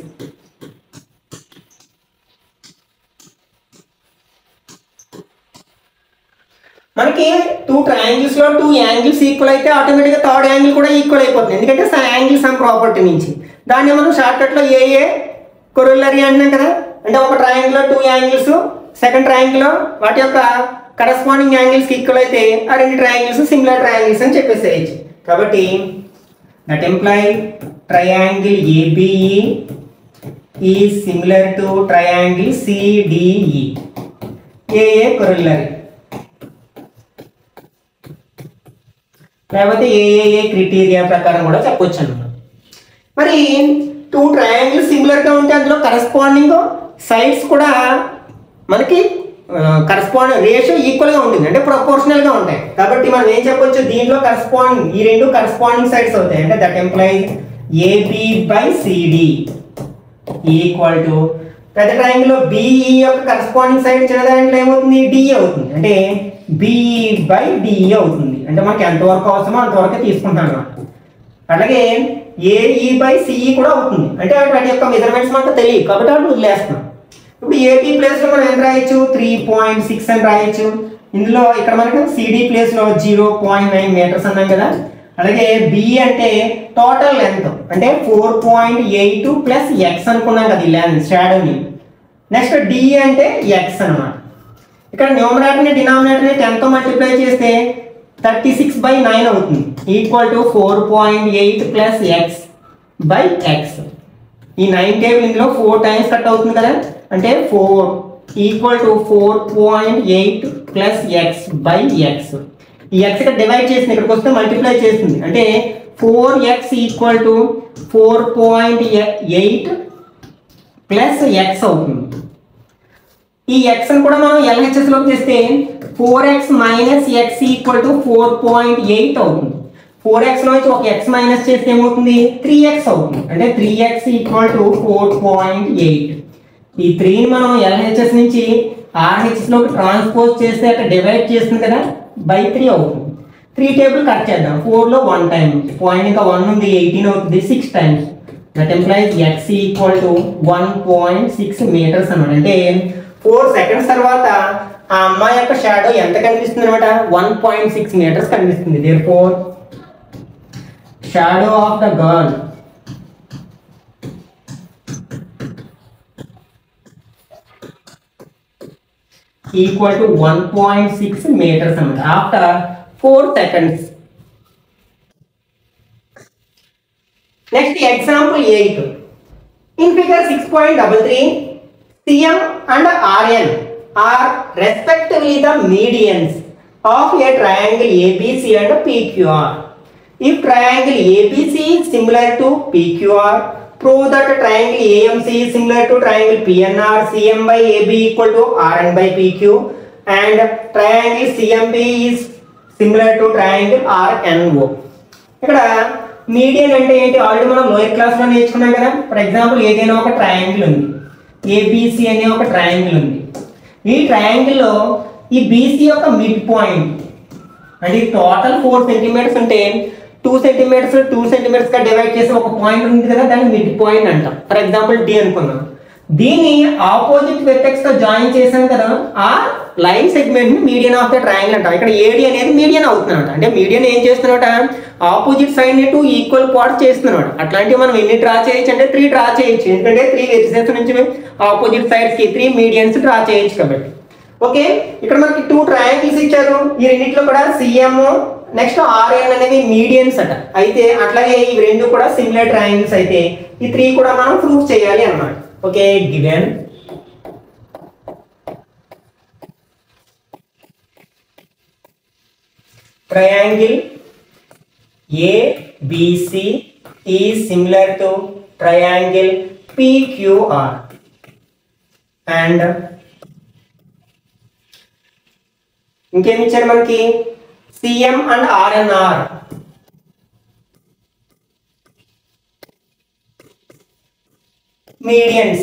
మనకి టూ ట్రయాంగిల్స్ లో టూ యాంగిల్స్ ఈక్వల్ అయితే ఆటోమేటిక్ గా థర్డ్ యాంగిల్ కూడా ఈక్వల్ అయిపోతుంది ఎందుకంటే యాంగిల్ సమ్ ప్రాపర్టీ నుంచి దాన్ని మనం షార్ట్ కట్ లో ఏ ఏ కొరులరీ అంటున్నాం కదా అంటే ఒక ట్రయాంగిల్ లో టూ యాంగిల్స్ సెకండ్ ట్రయాంగిల్ లో వాటి యొక్క కరస్పాండింగ్ యాంగిల్స్ కి ఈక్వల్ అయితే ఆ రెండు ట్రయాంగిల్స్ సిమిలర్ ట్రయాంగిల్స్ అని చెప్పేసేయచ్చు కాబట్టి that employee triangle ABE is similar to triangle CDE AA corollary లేకపోతే ఏఏఏ క్రిటీరియా ప్రకారం కూడా చెప్పొచ్చు అన్నమాట మరి టూ ట్రయాంగిల్ సిమిలర్ గా ఉంటే అందులో కరస్పాండింగ్ సైడ్స్ కూడా మనకి కరస్పాండ్ రేషియో ఈక్వల్ గా ఉంటుంది అంటే ప్రపోర్షనల్ గా ఉంటాయి కాబట్టి మనం ఏం చెప్పొచ్చు దీంట్లో కరస్పాండింగ్ ఈ రెండు కరస్పాండింగ్ సైడ్స్ అవుతాయి అంటే that implies AB by CD equal to పెద్ద ట్రయాంగిల్ లో బిఈ యొక్క కరస్పాండింగ్ సైడ్ చిన్న దాంట్లో ఏమవుతుంది డిఈ అవుతుంది అంటే బిఈ బై డిఈ అవుతుంది అంటే మనకి ఎంతవరకు అవసరమో అంతవరకు తీసుకుంటాం అన్నమాట అలాగే ఏఈ బై సిఈ కూడా అవుతుంది అంటే వాటి యొక్క మెజర్మెంట్స్ మనకు తెలియదు కాబట్టి వాటిని వదిలేస్తున్నాం ఇప్పుడు ఏపీ ప్లేస్ లో మనం ఎంత రాయొచ్చు త్రీ పాయింట్ సిక్స్ అని రాయొచ్చు ఇందులో ఇక్కడ మనకు సిడి ప్లేస్ లో జీరో పాయింట్ నైన్ మీటర్స్ అన్నాం కదా అలాగే బి అంటే టోటల్ లెంత్ అంటే four point eight plus X అనుకున్నాం కదా ఈ లెంత్ షాడోని నెక్స్ట్ డి అంటే ఎక్స్ అన్నమాట ఇక్కడ న్యూమరేటర్ని డినామినేటర్ని టెన్తో మల్టిప్లై చేస్తే థర్టీ సిక్స్ బై నైన్ అవుతుంది equal to four point eight plus X by X ఈ నైన్ టేబుల్ ఇందులో ఫోర్ టైమ్స్ కట్ అవుతుంది కదా అంటే four equal to four point eight plus X by X ఈ ఎక్స్ ఇక్కడ డివైడ్ చేసింది ఇక్కడికి వస్తే మల్టిప్లై చేస్తుంది అంటే four x equal to four point eight plus x అవుతుంది ఈ ఎక్స్ కూడా మనం ఎల్హెచ్ఎస్ లోకి చేస్తే four x minus x equal to four point eight అవుతుంది ఫోర్ ఎక్స్ లో నుంచి ఒక ఎక్స్ మైనస్ చేస్తే ఏమవుతుంది త్రీ ఎక్స్ అవుతుంది అంటే three x equal to four point eight ఈ త్రీని మనం ఎల్హెచ్ఎస్ నుంచి ఆర్హెచ్ఎస్ లోకి ట్రాన్స్పోజ్ చేస్తే అక్కడ డివైడ్ చేస్తుంది కదా బై త్రీ అవుతుంది త్రీ టేబుల్ కట్ చేద్దాం ఫోర్ లో వన్ టైం పాయింట్ ఇంకా వన్ ఉంది ఎయిటీన్ అవుతుంది six times that implies x equal to one point six meters అన్నమాట అంటే ఫోర్ సెకండ్స్ తర్వాత ఆ అమ్మాయి యొక్క షాడో ఎంత కనిపిస్తుంది అనమాట వన్ పాయింట్ సిక్స్ మీటర్స్ కనిపిస్తుంది therefore shadow of the girl equal to one point six meters అనమాట after four seconds next example eight in figure six point double three CM and RN are respectively the medians of a triangle ABC and PQR. If triangle ABC is similar to PQR, prove that triangle AMC is similar to triangle PNR, CM by AB equal to RN by PQ, and triangle CMB is similar to triangle RNO. ఇక్కడ median అంటే ఏంటి already మనం lower class లో నేర్చుకున్నాం కదా for example ఏదైనా ఒక triangle ఉంది ఏబిసి అనే ఒక ట్రయాంగిల్ ఉంది ఈ ట్రయాంగిల్ లో ఈ బీసీ యొక్క మిడ్ పాయింట్ అంటే టోటల్ ఫోర్ సెంటీమీటర్స్ ఉంటే టూ సెంటీమీటర్స్ టూ సెంటీమీటర్స్ గా డివైడ్ చేసి ఒక పాయింట్ ఉంది కదా దాన్ని మిడ్ పాయింట్ అంటాం ఫర్ ఎగ్జాంపుల్ డి అనుకున్నాం దీన్ని ఆపోజిట్ వెర్టెక్స్ తో జాయిన్ చేసాం కదా ఆ లైన్ సెగ్మెంట్ ని మీడియన్ ఆఫ్ ద ట్రయాంగిల్ అంటాం ఇక్కడ ఏడి అనేది మీడియన్ అవుతుందన్నమాట అంటే మీడియన్ ఏం చేస్తున్నట ఆపోజిట్ సైడ్ ని టూ ఈక్వల్ పార్ట్స్ చేస్తున్నాడు అట్లాంటివి మనం ఎన్ని డ్రా చేయొచ్చు అంటే త్రీ డ్రా చేయొచ్చు ఎందుకంటే త్రీ వెర్టిసెస్ నుంచి ఆపోజిట్ సైడ్స్ కి త్రీ మీడియన్స్ డ్రా చేయొచ్చు కాబట్టి ఓకే ఇక్కడ మనకి టూ ట్రయాంగిల్స్ ఇచ్చారు ఈ రెండిట్లో కూడా సిఎం నెక్స్ట్ ఆర్ఎన్ అనేవి మీడియన్స్ అట అయితే అట్లాగే ఇవి రెండు కూడా సిమిలర్ ట్రయాంగిల్స్ అయితే ఈ త్రీ కూడా మనం ప్రూఫ్ చేయాలి అన్నమాట okay given triangle ABC is similar to triangle PQR and ఇంకేమి ఇచ్చారు మనకి CM and RN are medians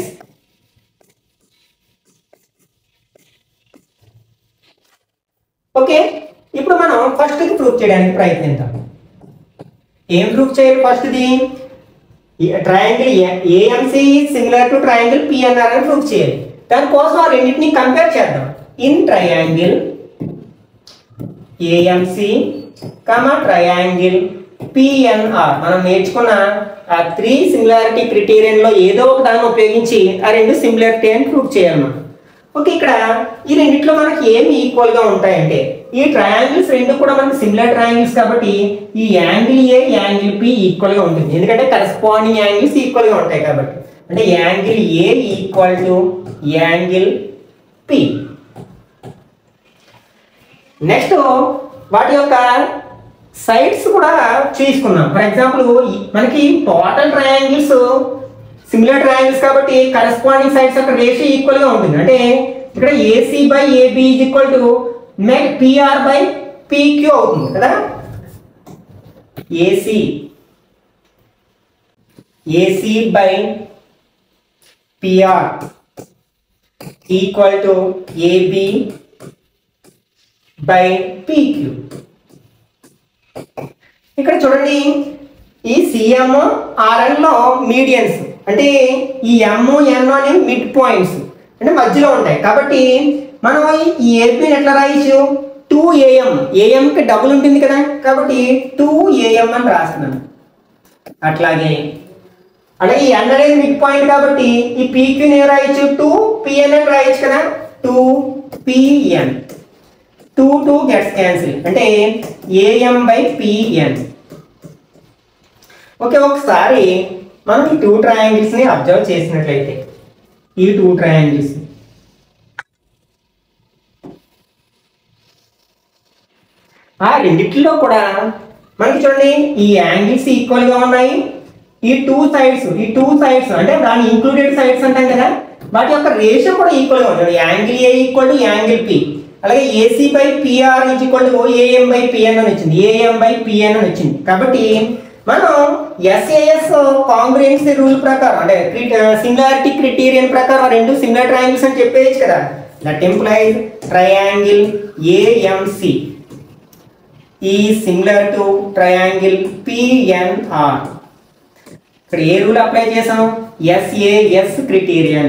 okay ఇప్పుడు మనం ఫస్ట్ ప్రూఫ్ చేయడానికి ప్రయత్నిద్దాం ఏం ప్రూఫ్ చేయాలి ఫస్ట్ది triangle AMC similar to triangle PNR అని ప్రూఫ్ చేయాలి దానికోసం ఆ రెండింటిని కంపేర్ చేద్దాం in triangle AMC comma triangle PNR మనం నేర్చుకున్న ఆ త్రీ సిమిలారిటీ క్రిటీరియన్లో ఏదో ఒక దాన్ని ఉపయోగించి ఆ రెండు సిమిలారిటీ అని ప్రూవ్ చేయాలి మనం ఓకే ఇక్కడ ఈ రెండిట్లో మనకి ఏమి ఈక్వల్ గా ఉంటాయంటే ఈ ట్రయాంగిల్స్ రెండు కూడా మనకి సిమిలర్ ట్రయాంగిల్స్ కాబట్టి ఈ angle A angle P equal గా ఉంటుంది ఎందుకంటే కరస్పాండింగ్ యాంగిల్స్ ఈక్వల్ గా ఉంటాయి కాబట్టి అంటే angle A equal to angle P next వాటి యొక్క సైడ్స్ కూడా చూసుకున్నాం ఫర్ ఎగ్జాంపుల్ మనకి టోటల్ ట్రయాంగిల్స్ సిమిలర్ ట్రయాంగిల్స్ కాబట్టి కరెస్పాండింగ్ సైడ్స్ యొక్క రేషియో ఈక్వల్ గా ఉంటుంది అంటే ఇక్కడ AC by AB is equal to మెక్ పిఆర్ బై పిక్యూ అవుతుంది కదా AC AC by PR equal to AB by PQ ఇక్కడ చూడండి ఈ సిఎం ఆర్ఎన్ లో మీడియన్స్ అంటే ఈ ఎమ్ ఎన్ అనేవి మిడ్ పాయింట్స్ అంటే మధ్యలో ఉంటాయి కాబట్టి మనం ఈ ఏపీని ఎట్లా రాయొచ్చు టూ ఏఎం ఏఎంకి డబుల్ ఉంటుంది కదా కాబట్టి టూ ఏఎం అని రాస్తున్నాను అట్లాగే అలాగే ఈ ఎన్ అనేది మిడ్ పాయింట్ కాబట్టి ఈ పీక్యూని ఏం రాయొచ్చు టూ పిఎన్ అని రాయొచ్చు కదా two PN two two gets cancel అంటే ఏఎం బై పిఎన్ ఓకే ఒకసారి మనం ఈ టూ ట్రయాంగిల్స్ ని అబ్జర్వ్ చేసినట్లయితే ఈ టూ ట్రయాంగిల్స్ ఆ రెండిట్లో కూడా మనకి చూడండి ఈ యాంగిల్స్ ఈక్వల్ గా ఉన్నాయి ఈ టూ సైడ్స్ ఈ టూ సైడ్స్ అంటే దాని ఇంక్లూడెడ్ సైడ్స్ అంటాం కదా వాటి యొక్క రేషియో కూడా ఈక్వల్ గా ఉంటుంది angle A equal to angle P అలాగే AC by PR is equal to AM by PN అని వచ్చింది ఏఎం బై పిఎన్ అని వచ్చింది కాబట్టి మనం ఎస్ఏఎస్ కాంగ్రెన్సీ రూల్ ప్రకారం అంటే సిమిలారిటీ క్రిటీరియన్ ప్రకారం రెండు సిమిలర్ ట్రయాంగిల్స్ అని చెప్పేయచ్చు కదా that implies triangle AMC is similar to triangle PNR ఇక్కడ ఏ రూల్ అప్లై చేసాం ఎస్ఏఎస్ క్రిటీరియన్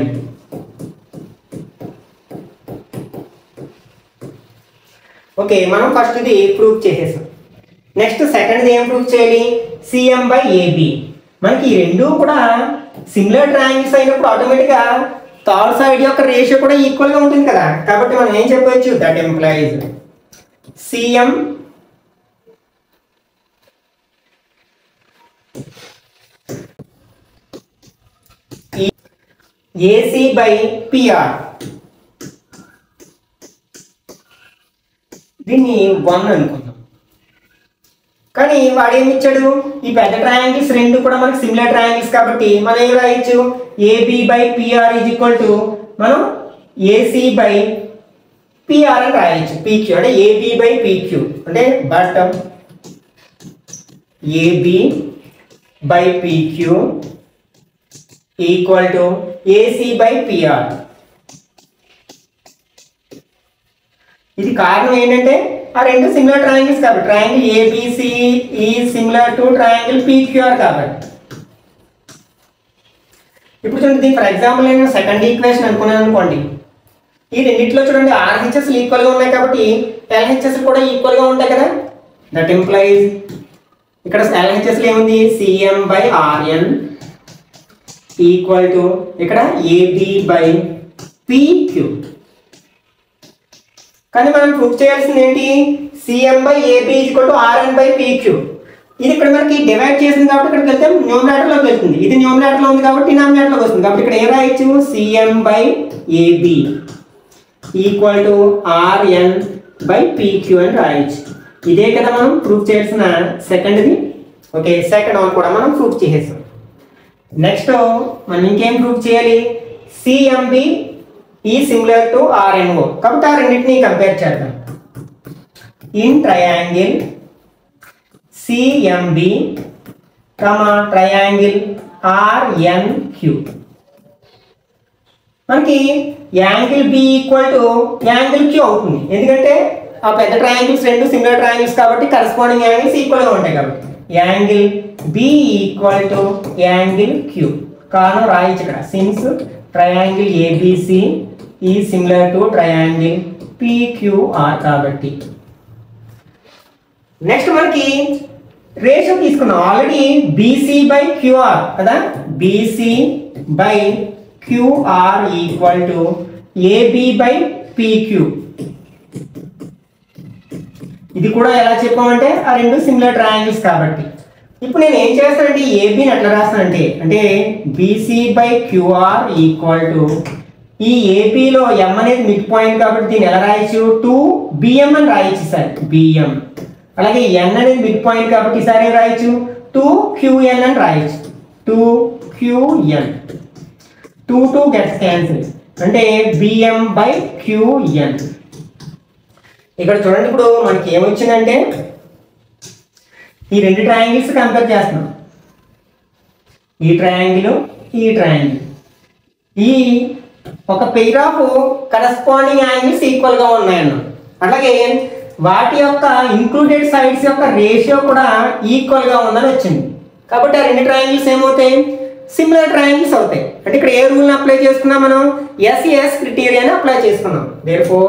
ఓకే మనం ఫస్ట్ ఇది ప్రూవ్ చేసేసాం నెక్స్ట్ సెకండ్ ఏం ప్రూవ్ చేయాలి సిఎం బై ఏబి మనకి ఈ రెండు కూడా సిమిలర్ ట్రయాంగిల్స్ అయినప్పుడు ఆటోమేటిక్గా థర్డ్ సైడ్ యొక్క రేషియో కూడా ఈక్వల్ గా ఉంటుంది కదా కాబట్టి మనం ఏం చెప్పవచ్చు that implies CM AC by PR దీన్ని వన్ అనుకుందాం కానీ వాడు ఏమి ఇచ్చాడు ఈ పెద్ద ట్రయాంగిల్స్ రెండు కూడా మనకి సిమిలర్ ట్రయాంగిల్స్ కాబట్టి మనం ఏం రాయొచ్చు AB by PR is equal to మనం ఏసీ బై పిఆర్ అని రాయొచ్చు పీక్యూ అంటే ఏబి బై పీక్యూ అంటే but AB by PQ equal to AC by PR ఇది కారణం ఏంటంటే ఆ రెండు సిమిలర్ ట్రయాంగిల్స్ కాబట్టి ట్రయాంగిల్ ఏబిసి ఈ సిమిలర్ టు ట్రయాంగిల్ పీక్యూఆర్ కాబట్టి ఇప్పుడు చూడండి దీని ఫర్ ఎగ్జాంపుల్ నేను సెకండ్ ఈక్వేషన్ అనుకున్నాను అనుకోండి ఈ రెండిట్లో చూడండి ఆర్హెచ్ఎస్ ఈక్వల్ గా ఉన్నాయి కాబట్టి ఎల్హెచ్ఎస్ కూడా ఈక్వల్ గా ఉంటాయి కదా దట్ ఎంప్లాయిస్ ఇక్కడ ఎల్హెచ్ఎస్ ఏముంది CM by RN equal to ఇక్కడ ఏబి బై పీక్యూ కానీ మనం ప్రూఫ్ చేయాల్సింది ఏంటి CM by AP equal to RN by PQ ఇది ఇక్కడ మనకి డివైడ్ చేసింది కాబట్టి ఇక్కడికి వెళ్తే న్యూమరేటర్ లోకి వెళ్తుంది ఇది న్యూమరేటర్ లో ఉంది కాబట్టి డినామినేటర్ లోకి వస్తుంది కాబట్టి ఇక్కడ ఏ రాయొచ్చు CM by AB equal to RN by PQ అని రాయొచ్చు ఇదే కదా మనం ప్రూఫ్ చేయాల్సిన సెకండ్ది ఓకే సెకండ్ వన్ కూడా మనం ప్రూఫ్ చేసేసాం నెక్స్ట్ మనం ఇంకేం ప్రూవ్ చేయాలి సిఎంబి ఈ సిమిలర్ టు ఆర్ఎన్ఓ కాబట్టి ఆ రెండింటిని కంపేర్ చేద్దాం in triangle CMB comma triangle RNQ మనకి angle B equal to angle Q అవుతుంది ఎందుకంటే ఆ పెద్ద ట్రయాంగిల్స్ రెండు సిమిలర్ ట్రయాంగిల్స్ కాబట్టి కరస్పాండింగ్ యాంగిల్స్ ఈక్వల్గా ఉంటాయి కాబట్టి angle B equal to angle Q కారణం రాయొచ్చు ఇక్కడ సిన్స్ ట్రయాంగిల్ ఏబిసి ఈ సిమిలర్ టు ట్రయాంగిల్ పిక్యూఆర్ కాబట్టి నెక్స్ట్ మనకి రేషియో తీసుకున్నాం ఆల్రెడీ బీసీ బై క్యూఆర్ కదా BC by QR equal to AB by PQ ఇది కూడా ఎలా చెప్పామంటే ఆ రెండు సిమిలర్ ట్రయాంగిల్స్ కాబట్టి ఇప్పుడు నేను ఏం చేస్తానంటే ఏబిని ఎట్లా రాస్తానంటే అంటే BC by QR equal to ఈ ఏబిలో ఎం అనేది మిడ్ పాయింట్ కాబట్టి దీన్ని ఎలా రాయొచ్చు టూ బిఎం అని రాయొచ్చు సార్ బిఎం అలాగే ఎన్ అనేది మిడ్ పాయింట్ కాబట్టి ఈసారి ఏం రాయొచ్చు టూ క్యూఎన్ అని రాయొచ్చు two QN two two gets cancel అంటే బిఎం బై క్యూఎన్ ఇక్కడ చూడండి ఇప్పుడు మనకి ఏమొచ్చిందంటే ఈ రెండు ట్రయాంగిల్స్ కంపేర్ చేస్తున్నాం ఈ ట్రయాంగిల్ ఈ ట్రయాంగిల్ ఈ ఒక pair of corresponding angles equal గా ఉన్నాయన్న అలాగే వాటి యొక్క ఇంక్లూడెడ్ సైడ్స్ యొక్క రేషియో కూడా ఈక్వల్ గా ఉందని వచ్చింది కాబట్టి ఆ రెండు ట్రయాంగిల్స్ ఏమవుతాయి సిమిలర్ ట్రయాంగిల్స్ అవుతాయి అంటే ఇక్కడ ఏ రూల్ని అప్లై చేసుకున్నాం మనం ఎస్ఎస్ క్రిటీరియాని అప్లై చేసుకున్నాం therefore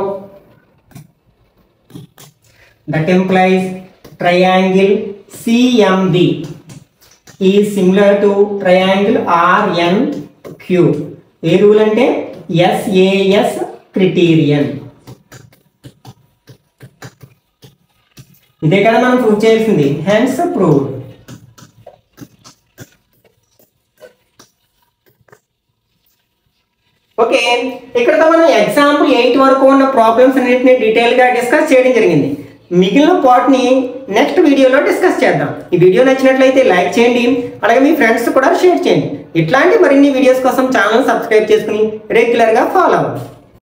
that implies triangle CMB is similar to triangle RNQ. ఏ రూల్ అంటే ఎస్ఏఎస్ క్రిటీరియన్ ఇదే కదా మనం ప్రూవ్ చేయాల్సింది హెన్స్ ప్రూవ్ ఓకే ఇక్కడతో మనం ఎగ్జాంపుల్ ఎయిట్ వరకు ఉన్న ప్రాబ్లమ్స్ అన్నింటినీ డీటెయిల్గా డిస్కస్ చేయడం జరిగింది మిగిలిన పార్ట్ని నెక్స్ట్ వీడియోలో డిస్కస్ చేద్దాం ఈ వీడియో నచ్చినట్లయితే లైక్ చేయండి అలాగే మీ ఫ్రెండ్స్ కూడా షేర్ చేయండి ఇట్లాంటి మరిన్ని వీడియోస్ కోసం ఛానల్ సబ్స్క్రైబ్ చేసుకుని రెగ్యులర్గా ఫాలో అవ్వండి